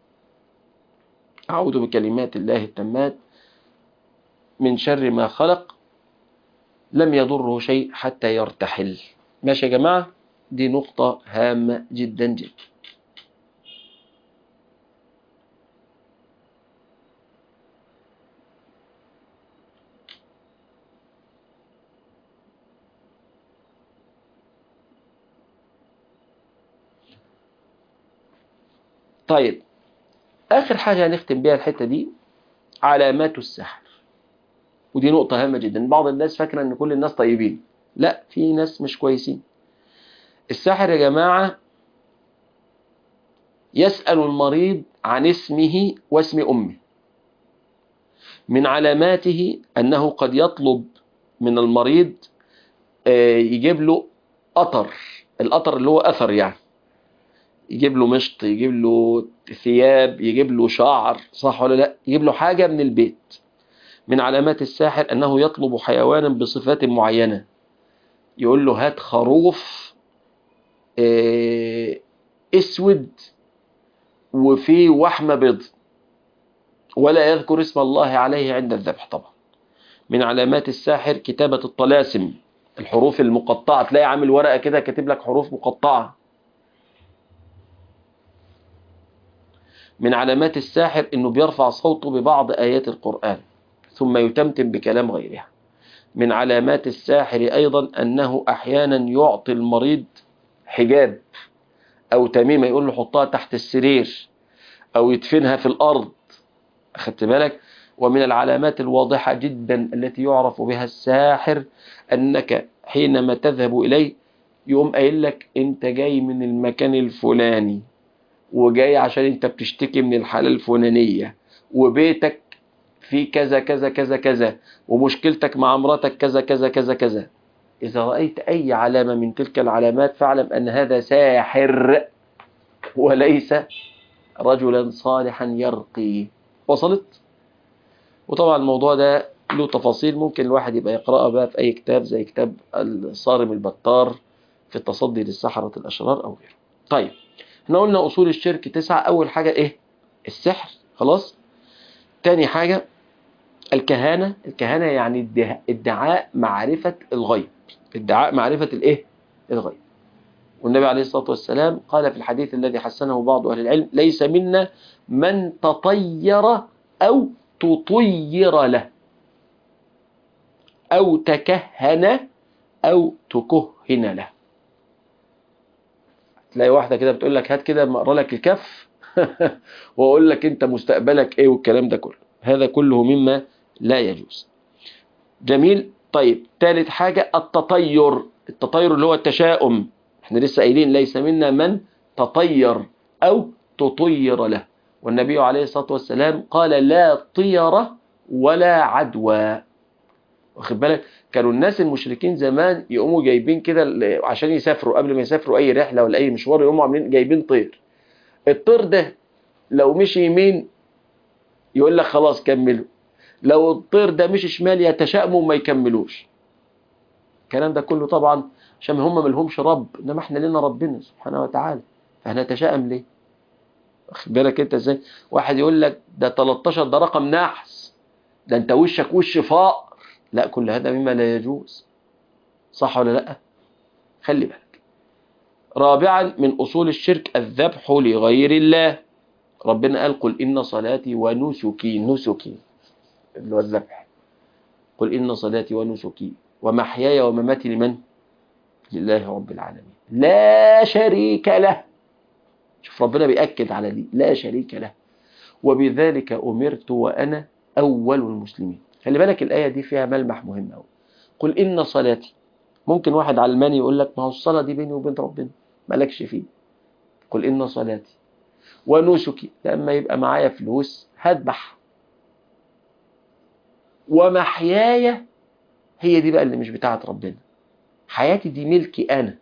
[SPEAKER 2] أعوذ بكلمات الله التامات من شر ما خلق لم يضره شيء حتى يرتحل ماشي يا جماعة دي نقطة هامة جدا جدا طيب آخر حاجة هنختم بيها الحتة دي علامات السحر ودي نقطة هامة جدا بعض الناس فاكرة ان كل الناس طيبين لا في ناس مش كويسين الساحر يا جماعة يسأل المريض عن اسمه واسم أمه من علاماته أنه قد يطلب من المريض يجيب له أطر الأطر اللي هو أثر يعني يجيب له مشط يجيب له ثياب يجيب له شعر صح ولا لا يجيب له حاجة من البيت من علامات الساحر أنه يطلب حيوانا بصفات معينة يقول له هات خروف اسود وفيه وحمة بيض ولا يذكر اسم الله عليه عند الذبح طبعا من علامات الساحر كتابة الطلاسم الحروف المقطعة تلاقي عامل ورقة كده كاتب لك حروف مقطعة من علامات الساحر انه بيرفع صوته ببعض ايات القرآن ثم يتمتم بكلام غيرها من علامات الساحر ايضا انه احيانا يعطي المريض حجاب او تميمة يقول له حطها تحت السرير او يدفنها في الارض اخدت بالك ومن العلامات الواضحة جدا التي يعرف بها الساحر انك حينما تذهب اليه يقوم قايل لك انت جاي من المكان الفلاني وجاي عشان انت بتشتكي من الحالة الفلانية وبيتك فيه كذا كذا كذا كذا ومشكلتك مع مراتك كذا كذا كذا كذا إذا رأيت أي علامة من تلك العلامات فاعلم أن هذا ساحر وليس رجلا صالحا يرقي وصلت وطبعا الموضوع ده له تفاصيل ممكن الواحد يبقى يقرأها بقى في أي كتاب زي كتاب الصارم البتار في التصدي للسحرة الأشرار أو غيره طيب احنا قلنا أصول الشرك تسعة أول حاجة إيه السحر خلاص تاني حاجة الكهانة الكهانة يعني الده- ادعاء معرفة الغيب ادعاء معرفة الإيه الغيب والنبي عليه الصلاة والسلام قال في الحديث الذي حسنه بعض أهل العلم ليس منا من تطير أو تطير له أو تكهن أو تكهن له تلاقي واحدة كده بتقول لك هات كده اقرا لك الكف واقول لك انت مستقبلك ايه والكلام ده كله هذا كله مما لا يجوز جميل طيب ثالث حاجة التطير التطير اللي هو التشاؤم احنا لسه قايلين ليس منا من تطير او تطير له والنبي عليه الصلاة والسلام قال لا طير ولا عدوى واخد بالك كانوا الناس المشركين زمان يقوموا جايبين كده ال- عشان يسافروا قبل ما يسافروا اي رحله ولا اي مشوار يقوموا عاملين جايبين طير الطير ده لو مشي يمين يقول لك خلاص كملوا لو الطير ده مشي شمال يتشائموا وما يكملوش الكلام ده كله طبعا عشان هم ملهمش رب انما احنا لنا ربنا سبحانه وتعالى فهنتشائم ليه واخد بالك انت ازاي واحد يقول لك ده 13 ده رقم نحس ده انت وشك وش فقر لا كل هذا مما لا يجوز صح ولا لا خلي بالك رابعا من أصول الشرك الذبح لغير الله ربنا قال قل إن صلاتي ونسكي نسكي اللي هو الذبح قل إن صلاتي ونسكي ومحياي ومماتي لمن لله رب العالمين لا شريك له شوف ربنا بيأكد على دي لا شريك له وبذلك أمرت وأنا أول المسلمين خلي بالك الآية دي فيها ملمح مهم أوي قل إن صلاتي ممكن واحد علماني يقول لك ما هو الصلاة دي بيني وبين ربنا مالكش فيه قل إن صلاتي ونسكي لما يبقى معايا فلوس هذبح ومحياي هي دي بقى اللي مش بتاعت ربنا حياتي دي ملكي أنا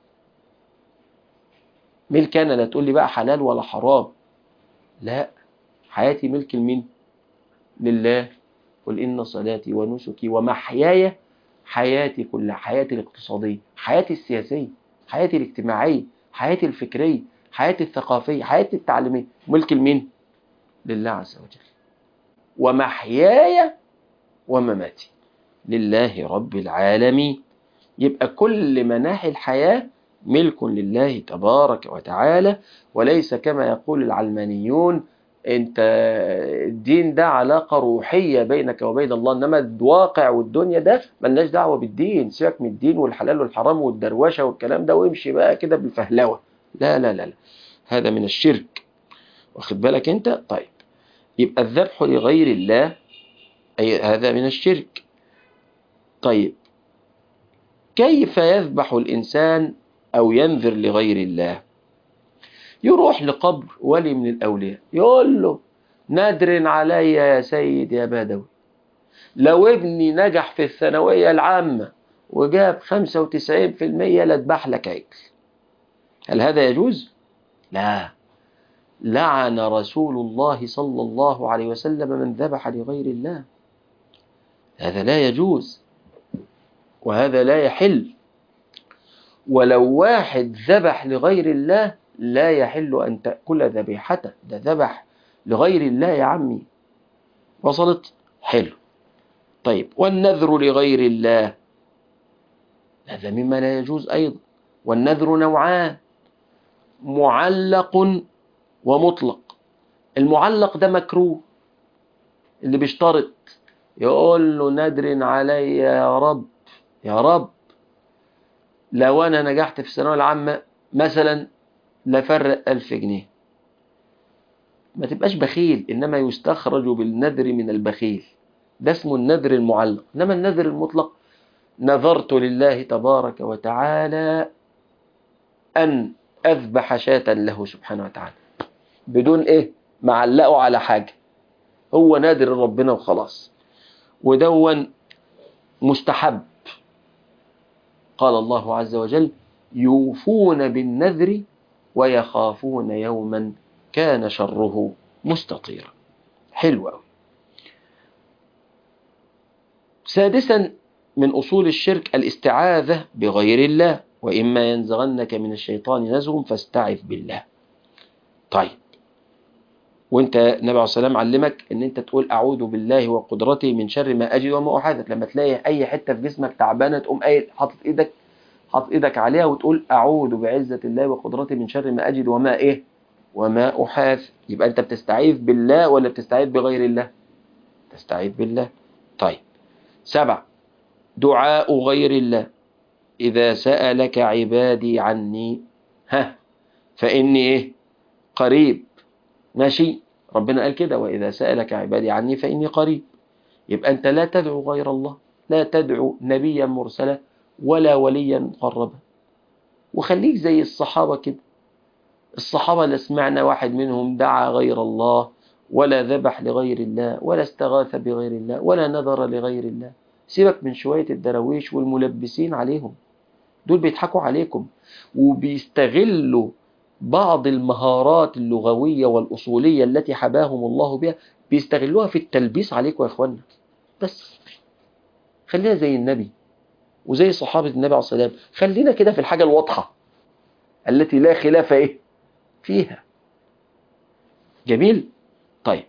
[SPEAKER 2] ملك أنا لا تقول لي بقى حلال ولا حرام لا حياتي ملك لمين لله قل إن صلاتي ونسكي ومحياي حياتي كلها حياتي الاقتصادية حياتي السياسية حياتي الاجتماعية حياتي الفكرية حياتي الثقافية حياتي التعليمية ملك لمين لله عز وجل ومحياي ومماتي لله رب العالمين يبقى كل مناحي الحياة ملك لله تبارك وتعالى وليس كما يقول العلمانيون انت الدين ده علاقة روحية بينك وبين الله انما الواقع والدنيا ده ملناش دعوة بالدين سيبك من الدين والحلال والحرام والدروشة والكلام ده وامشي بقى كده بالفهلوة لا لا لا لا هذا من الشرك واخد بالك انت طيب يبقى الذبح لغير الله أي هذا من الشرك طيب كيف يذبح الإنسان أو ينذر لغير الله يروح لقبر ولي من الأولياء يقول له نادر علي يا سيد يا بدوي لو ابني نجح في الثانوية العامة وجاب 95% لأذبح لك عجل هل هذا يجوز؟ لا لعن رسول الله صلى الله عليه وسلم من ذبح لغير الله هذا لا يجوز وهذا لا يحل ولو واحد ذبح لغير الله لا يحل أن تأكل ذبيحته ده ذبح لغير الله يا عمي وصلت حلو طيب والنذر لغير الله هذا مما لا يجوز أيضا والنذر نوعان معلق ومطلق المعلق ده مكروه اللي بيشترط يقول له نادر علي يا رب يا رب لو أنا نجحت في الثانوية العامة مثلا لفرق ألف جنيه ما تبقاش بخيل إنما يستخرج بالنذر من البخيل ده اسمه النذر المعلق إنما النذر المطلق نذرت لله تبارك وتعالى أن أذبح شاة له سبحانه وتعالى بدون إيه معلقه على حاجة هو نادر ربنا وخلاص ودون مستحب قال الله عز وجل يوفون بالنذر ويخافون يوما كان شره مستطيرا حلو قوي سادسا من أصول الشرك الاستعاذة بغير الله وإما ينزغنك من الشيطان نزغ فاستعذ بالله طيب وانت النبي عليه الصلاه والسلام علمك ان انت تقول اعوذ بالله وقدرته من شر ما اجد وما احاذر لما تلاقي اي حته في جسمك تعبانه تقوم قايل حاطط ايدك حاطط ايدك عليها وتقول اعوذ بعزه الله وقدرته من شر ما اجد وما ايه وما احاذر يبقى انت بتستعيذ بالله ولا بتستعيذ بغير الله تستعيذ بالله طيب سبع دعاء غير الله إذا سألك عبادي عني ها فإني إيه قريب ماشي ربنا قال كده وإذا سألك عبادي عني فإني قريب يبقى أنت لا تدعو غير الله لا تدعو نبيا مرسلا ولا وليا مقربا وخليك زي الصحابة كده الصحابة لا سمعنا واحد منهم دعا غير الله ولا ذبح لغير الله ولا استغاث بغير الله ولا نذر لغير الله سيبك من شوية الدراويش والملبسين عليهم دول بيضحكوا عليكم وبيستغلوا بعض المهارات اللغوية والأصولية التي حباهم الله بها بيستغلوها في التلبيس عليكم يا إخوانا بس خلينا زي النبي وزي صحابة النبي عليه الصلاة والسلام خلينا كده في الحاجة الواضحة التي لا خلاف إيه فيها جميل طيب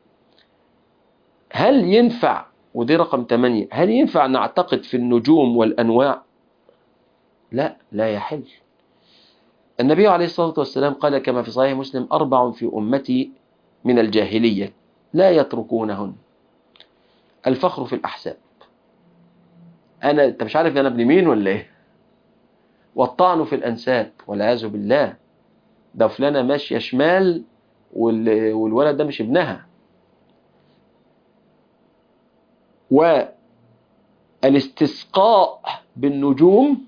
[SPEAKER 2] هل ينفع ودي رقم 8 هل ينفع نعتقد في النجوم والأنواع لا لا يحل النبي عليه الصلاة والسلام قال كما في صحيح مسلم أربع في أمتي من الجاهلية لا يتركونهن الفخر في الأحساب أنا أنت مش عارف أنا ابن مين ولا إيه والطعن في الأنساب والعياذ بالله ده فلانة ماشية شمال وال... والولد ده مش ابنها والاستسقاء بالنجوم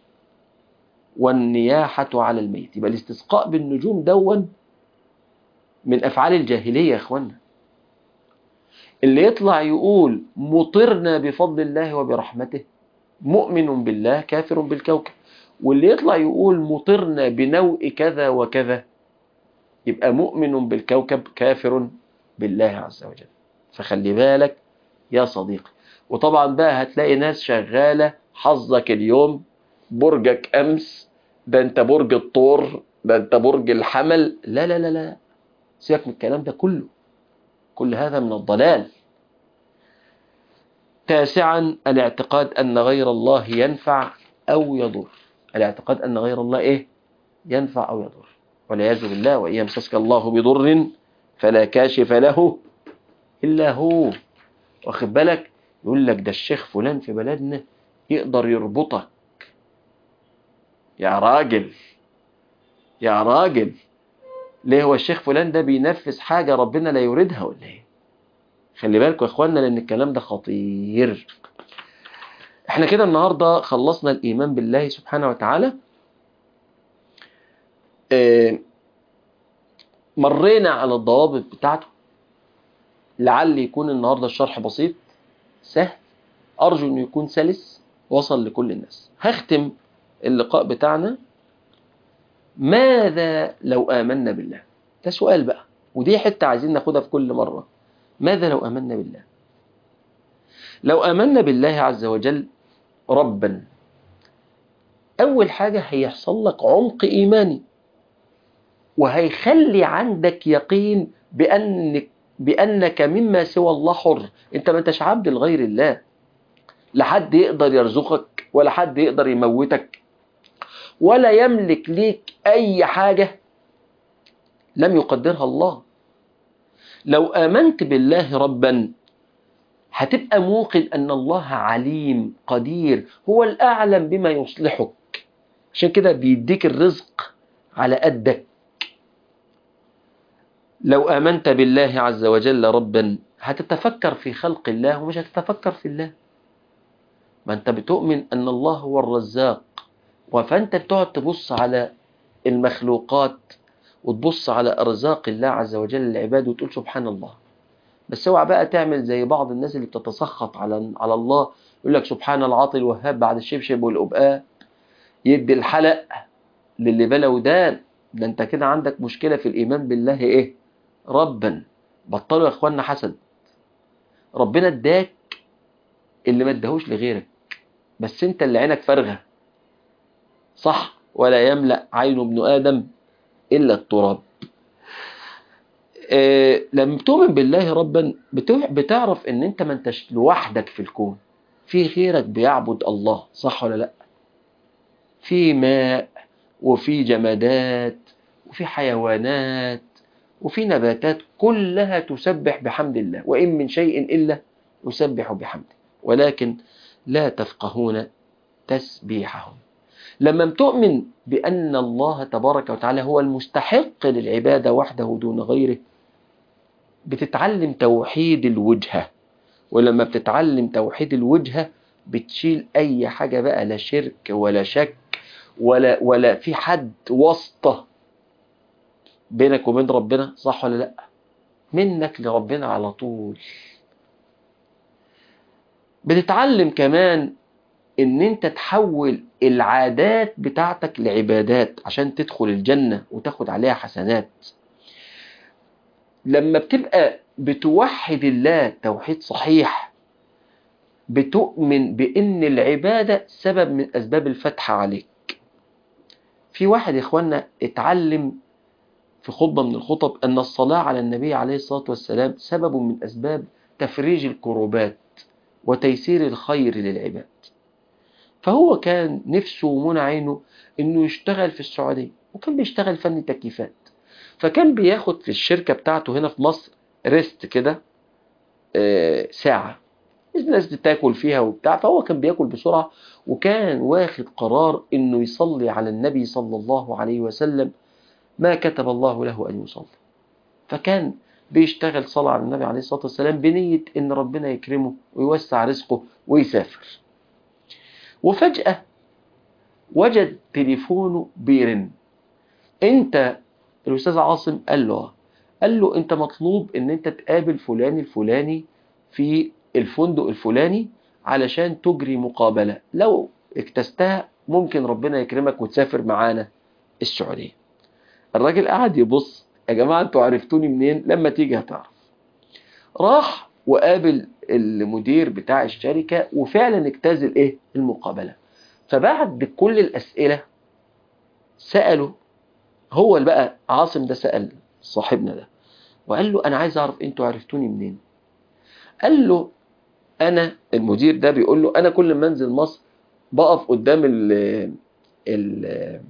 [SPEAKER 2] والنياحة على الميت يبقى الاستسقاء بالنجوم دون من أفعال الجاهلية يا إخوانا اللي يطلع يقول مطرنا بفضل الله وبرحمته مؤمن بالله كافر بالكوكب واللي يطلع يقول مطرنا بنوء كذا وكذا يبقى مؤمن بالكوكب كافر بالله عز وجل فخلي بالك يا صديقي وطبعا بقى هتلاقي ناس شغالة حظك اليوم برجك أمس ده أنت برج الطور ده أنت برج الحمل لا لا لا لا سيبك من الكلام ده كله كل هذا من الضلال تاسعا الاعتقاد أن غير الله ينفع أو يضر الاعتقاد أن غير الله إيه ينفع أو يضر والعياذ بالله وإن يمسسك الله بضر فلا كاشف له إلا هو واخد بالك يقول لك ده الشيخ فلان في بلدنا يقدر يربطك يا راجل يا راجل ليه هو الشيخ فلان ده بينفذ حاجة ربنا لا يريدها ولا ايه خلي بالكم يا اخوانا لان الكلام ده خطير احنا كده النهاردة خلصنا الايمان بالله سبحانه وتعالى اه مرينا على الضوابط بتاعته لعل يكون النهاردة الشرح بسيط سهل أرجو أنه يكون سلس وصل لكل الناس هختم اللقاء بتاعنا ماذا لو آمنا بالله ده سؤال بقى ودي حتة عايزين ناخدها في كل مرة ماذا لو آمنا بالله لو آمنا بالله عز وجل ربا أول حاجة هيحصل لك عمق إيماني وهيخلي عندك يقين بأنك بأنك مما سوى الله حر أنت ما أنتش عبد لغير الله لا حد يقدر يرزقك ولا حد يقدر يموتك ولا يملك ليك أي حاجة لم يقدرها الله لو آمنت بالله ربا هتبقى موقن أن الله عليم قدير هو الأعلم بما يصلحك عشان كده بيديك الرزق على قدك لو آمنت بالله عز وجل ربا هتتفكر في خلق الله ومش هتتفكر في الله ما انت بتؤمن أن الله هو الرزاق فأنت بتقعد تبص على المخلوقات وتبص على أرزاق الله عز وجل للعباد وتقول سبحان الله بس اوعى بقى تعمل زي بعض الناس اللي بتتسخط على على الله يقول لك سبحان العاطي الوهاب بعد الشبشب والقبقاء يدي الحلق للي بلا ودان ده انت كده عندك مشكلة في الإيمان بالله ايه ربا بطلوا يا اخوانا حسد ربنا اداك اللي ما ادهوش لغيرك بس انت اللي عينك فارغه صح ولا يملا عين ابن ادم الا التراب آه لما بتؤمن بالله ربا بتوع- بتعرف ان انت ما انتش لوحدك في الكون في غيرك بيعبد الله صح ولا لا في ماء وفي جمادات وفي حيوانات وفي نباتات كلها تسبح بحمد الله وإن من شيء إلا يسبح بحمده ولكن لا تفقهون تسبيحهم لما تؤمن بأن الله تبارك وتعالى هو المستحق للعبادة وحده دون غيره بتتعلم توحيد الوجهة ولما بتتعلم توحيد الوجهة بتشيل أي حاجة بقى لا شرك ولا شك ولا ولا في حد واسطة بينك وبين ربنا صح ولا لا منك لربنا على طول بتتعلم كمان ان انت تحول العادات بتاعتك لعبادات عشان تدخل الجنة وتاخد عليها حسنات لما بتبقى بتوحد الله توحيد صحيح بتؤمن بان العبادة سبب من اسباب الفتح عليك في واحد يا اخوانا اتعلم في خطبة من الخطب أن الصلاة على النبي عليه الصلاة والسلام سبب من أسباب تفريج الكروبات وتيسير الخير للعباد فهو كان نفسه ومنى عينه أنه يشتغل في السعودية وكان بيشتغل فني تكييفات فكان بياخد في الشركة بتاعته هنا في مصر ريست كده آه، ساعة الناس بتاكل فيها وبتاع فهو كان بياكل بسرعة وكان واخد قرار انه يصلي على النبي صلى الله عليه وسلم ما كتب الله له أن يصلي فكان بيشتغل صلاة على النبي عليه الصلاة والسلام بنية إن ربنا يكرمه ويوسع رزقه ويسافر وفجأة وجد تليفونه بيرن انت الأستاذ عاصم قال له آه. قال له انت مطلوب ان انت تقابل فلان الفلاني في الفندق الفلاني علشان تجري مقابلة لو اكتستها ممكن ربنا يكرمك وتسافر معانا السعودية الراجل قعد يبص يا جماعة انتوا عرفتوني منين لما تيجي هتعرف راح وقابل المدير بتاع الشركة وفعلا اجتاز الايه المقابلة فبعد كل الأسئلة سأله هو اللي بقى عاصم ده سأل صاحبنا ده وقال له أنا عايز أعرف أنتوا عرفتوني منين قال له أنا المدير ده بيقول له أنا كل ما أنزل مصر بقف قدام ال ال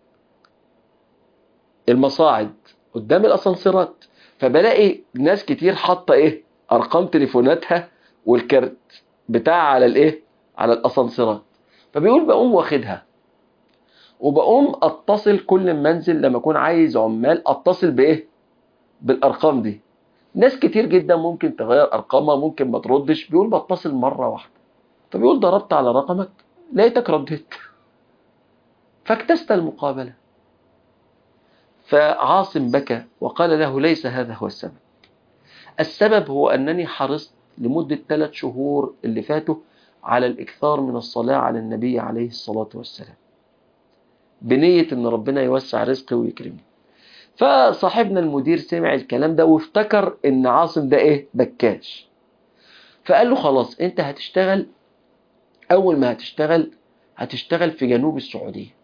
[SPEAKER 2] المصاعد قدام الاسانسيرات فبلاقي ناس كتير حاطه ايه ارقام تليفوناتها والكارت بتاع على الايه على الاسانسيرات فبيقول بقوم واخدها وبقوم اتصل كل ما انزل لما اكون عايز عمال اتصل بايه بالارقام دي ناس كتير جدا ممكن تغير ارقامها ممكن ما تردش بيقول بتصل مره واحده فبيقول ضربت على رقمك لقيتك رديت فاكتست المقابله فعاصم بكى وقال له ليس هذا هو السبب السبب هو أنني حرصت لمدة ثلاث شهور اللي فاتوا على الإكثار من الصلاة على النبي عليه الصلاة والسلام بنية أن ربنا يوسع رزقي ويكرمني فصاحبنا المدير سمع الكلام ده وافتكر أن عاصم ده إيه بكاش فقال له خلاص أنت هتشتغل أول ما هتشتغل هتشتغل في جنوب السعودية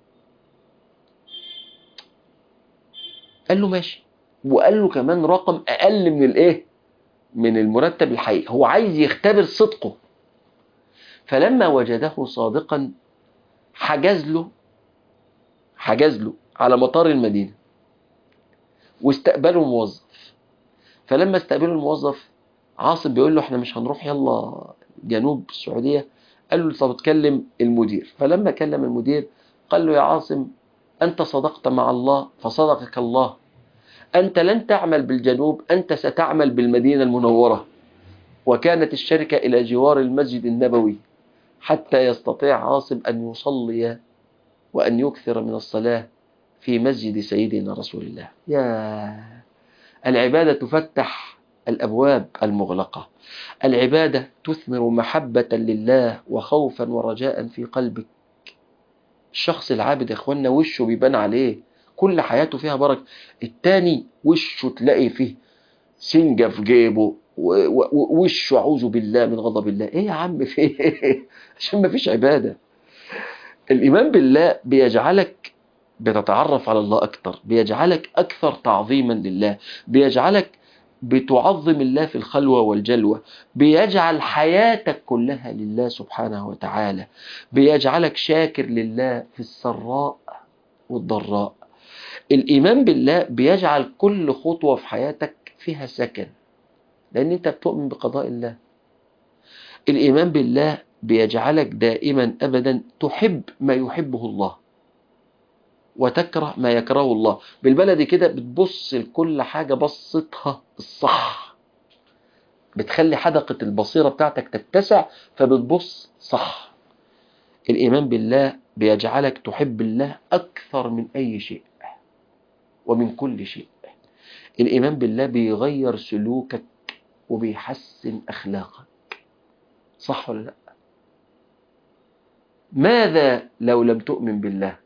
[SPEAKER 2] قال له ماشي وقال له كمان رقم اقل من الايه من المرتب الحقيقي هو عايز يختبر صدقه فلما وجده صادقا حجز له حجز له على مطار المدينه واستقبله الموظف فلما استقبله الموظف عاصم بيقول له احنا مش هنروح يلا جنوب السعوديه قال له طب اتكلم المدير فلما كلم المدير قال له يا عاصم أنت صدقت مع الله فصدقك الله أنت لن تعمل بالجنوب أنت ستعمل بالمدينة المنورة وكانت الشركة إلى جوار المسجد النبوي حتى يستطيع عاصم أن يصلي وأن يكثر من الصلاة في مسجد سيدنا رسول الله يا العبادة تفتح الأبواب المغلقة العبادة تثمر محبة لله وخوفا ورجاء في قلبك الشخص العابد يا اخوانا وشه بيبان عليه كل حياته فيها بركة التاني وشه تلاقي فيه سنجة في جيبه و- و- ووشه اعوذ بالله من غضب الله ايه يا عم في ايه عشان ما فيش عباده الايمان بالله بيجعلك بتتعرف على الله اكتر بيجعلك اكثر تعظيما لله بيجعلك بتعظم الله في الخلوه والجلوه بيجعل حياتك كلها لله سبحانه وتعالى بيجعلك شاكر لله في السراء والضراء الايمان بالله بيجعل كل خطوه في حياتك فيها سكن لأن أنت بتؤمن بقضاء الله الإيمان بالله بيجعلك دائما أبدا تحب ما يحبه الله وتكره ما يكرهه الله بالبلدي كده بتبص لكل حاجة بصتها الصح بتخلي حدقة البصيرة بتاعتك تتسع فبتبص صح الإيمان بالله بيجعلك تحب الله أكثر من أي شيء ومن كل شيء الإيمان بالله بيغير سلوكك وبيحسن أخلاقك صح ولا لا ماذا لو لم تؤمن بالله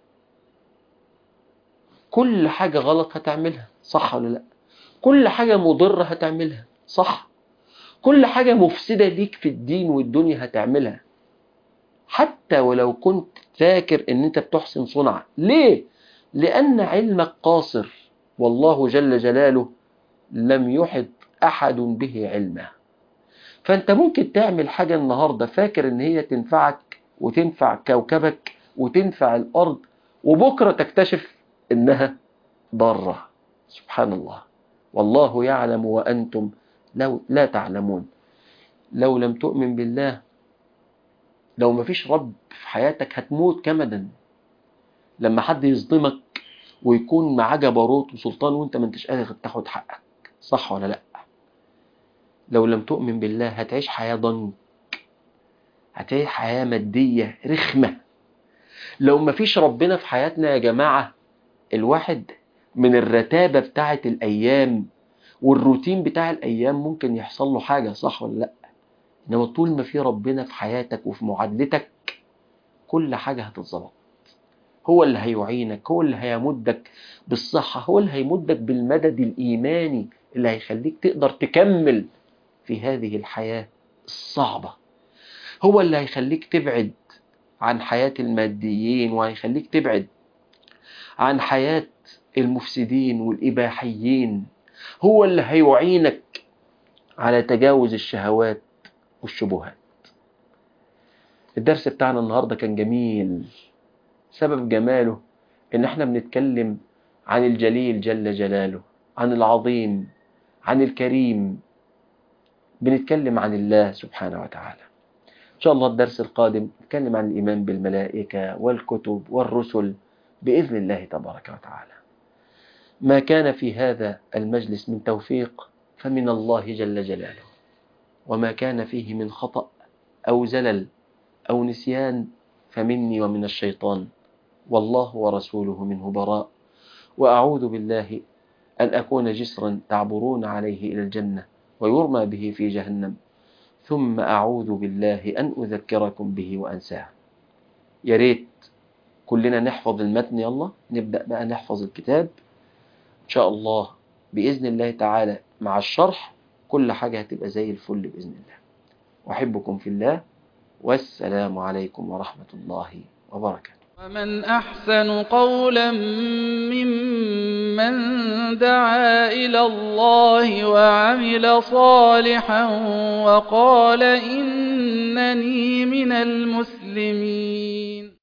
[SPEAKER 2] كل حاجة غلط هتعملها صح ولا لا كل حاجة مضرة هتعملها صح كل حاجة مفسدة ليك في الدين والدنيا هتعملها حتى ولو كنت فاكر ان انت بتحسن صنعة ليه لان علمك قاصر والله جل جلاله لم يحط احد به علمه فانت ممكن تعمل حاجة النهاردة فاكر ان هي تنفعك وتنفع كوكبك وتنفع الارض وبكرة تكتشف انها ضارة سبحان الله والله يعلم وانتم لو لا تعلمون لو لم تؤمن بالله لو مفيش رب في حياتك هتموت كمدا لما حد يصدمك ويكون معاه جبروت وسلطان وانت ما انتش قادر تاخد حقك صح ولا لا لو لم تؤمن بالله هتعيش حياة ضنك هتعيش حياة مادية رخمة لو مفيش ربنا في حياتنا يا جماعة الواحد من الرتابة بتاعة الأيام والروتين بتاع الأيام ممكن يحصل له حاجة صح ولا لأ إنما طول ما في ربنا في حياتك وفي معادلتك كل حاجة هتتظبط هو اللي هيعينك هو اللي هيمدك بالصحة هو اللي هيمدك بالمدد الإيماني اللي هيخليك تقدر تكمل في هذه الحياة الصعبة هو اللي هيخليك تبعد عن حياة الماديين وهيخليك تبعد عن حياة المفسدين والإباحيين هو اللي هيعينك على تجاوز الشهوات والشبهات الدرس بتاعنا النهاردة كان جميل سبب جماله ان احنا بنتكلم عن الجليل جل جلاله عن العظيم عن الكريم بنتكلم عن الله سبحانه وتعالى إن شاء الله الدرس القادم نتكلم عن الإيمان بالملائكة والكتب والرسل بإذن الله تبارك وتعالى ما كان في هذا المجلس من توفيق فمن الله جل جلاله وما كان فيه من خطأ أو زلل أو نسيان فمني ومن الشيطان والله ورسوله منه براء وأعوذ بالله أن أكون جسرا تعبرون عليه إلى الجنة ويرمى به في جهنم ثم أعوذ بالله أن أذكركم به وأنساه يا ريت كلنا نحفظ المتن يلا نبدأ بقى نحفظ الكتاب إن شاء الله بإذن الله تعالى مع الشرح كل حاجة هتبقى زي الفل بإذن الله وأحبكم في الله والسلام عليكم ورحمة الله وبركاته
[SPEAKER 1] ومن أحسن قولا ممن دعا إلى الله وعمل صالحا وقال إنني من المسلمين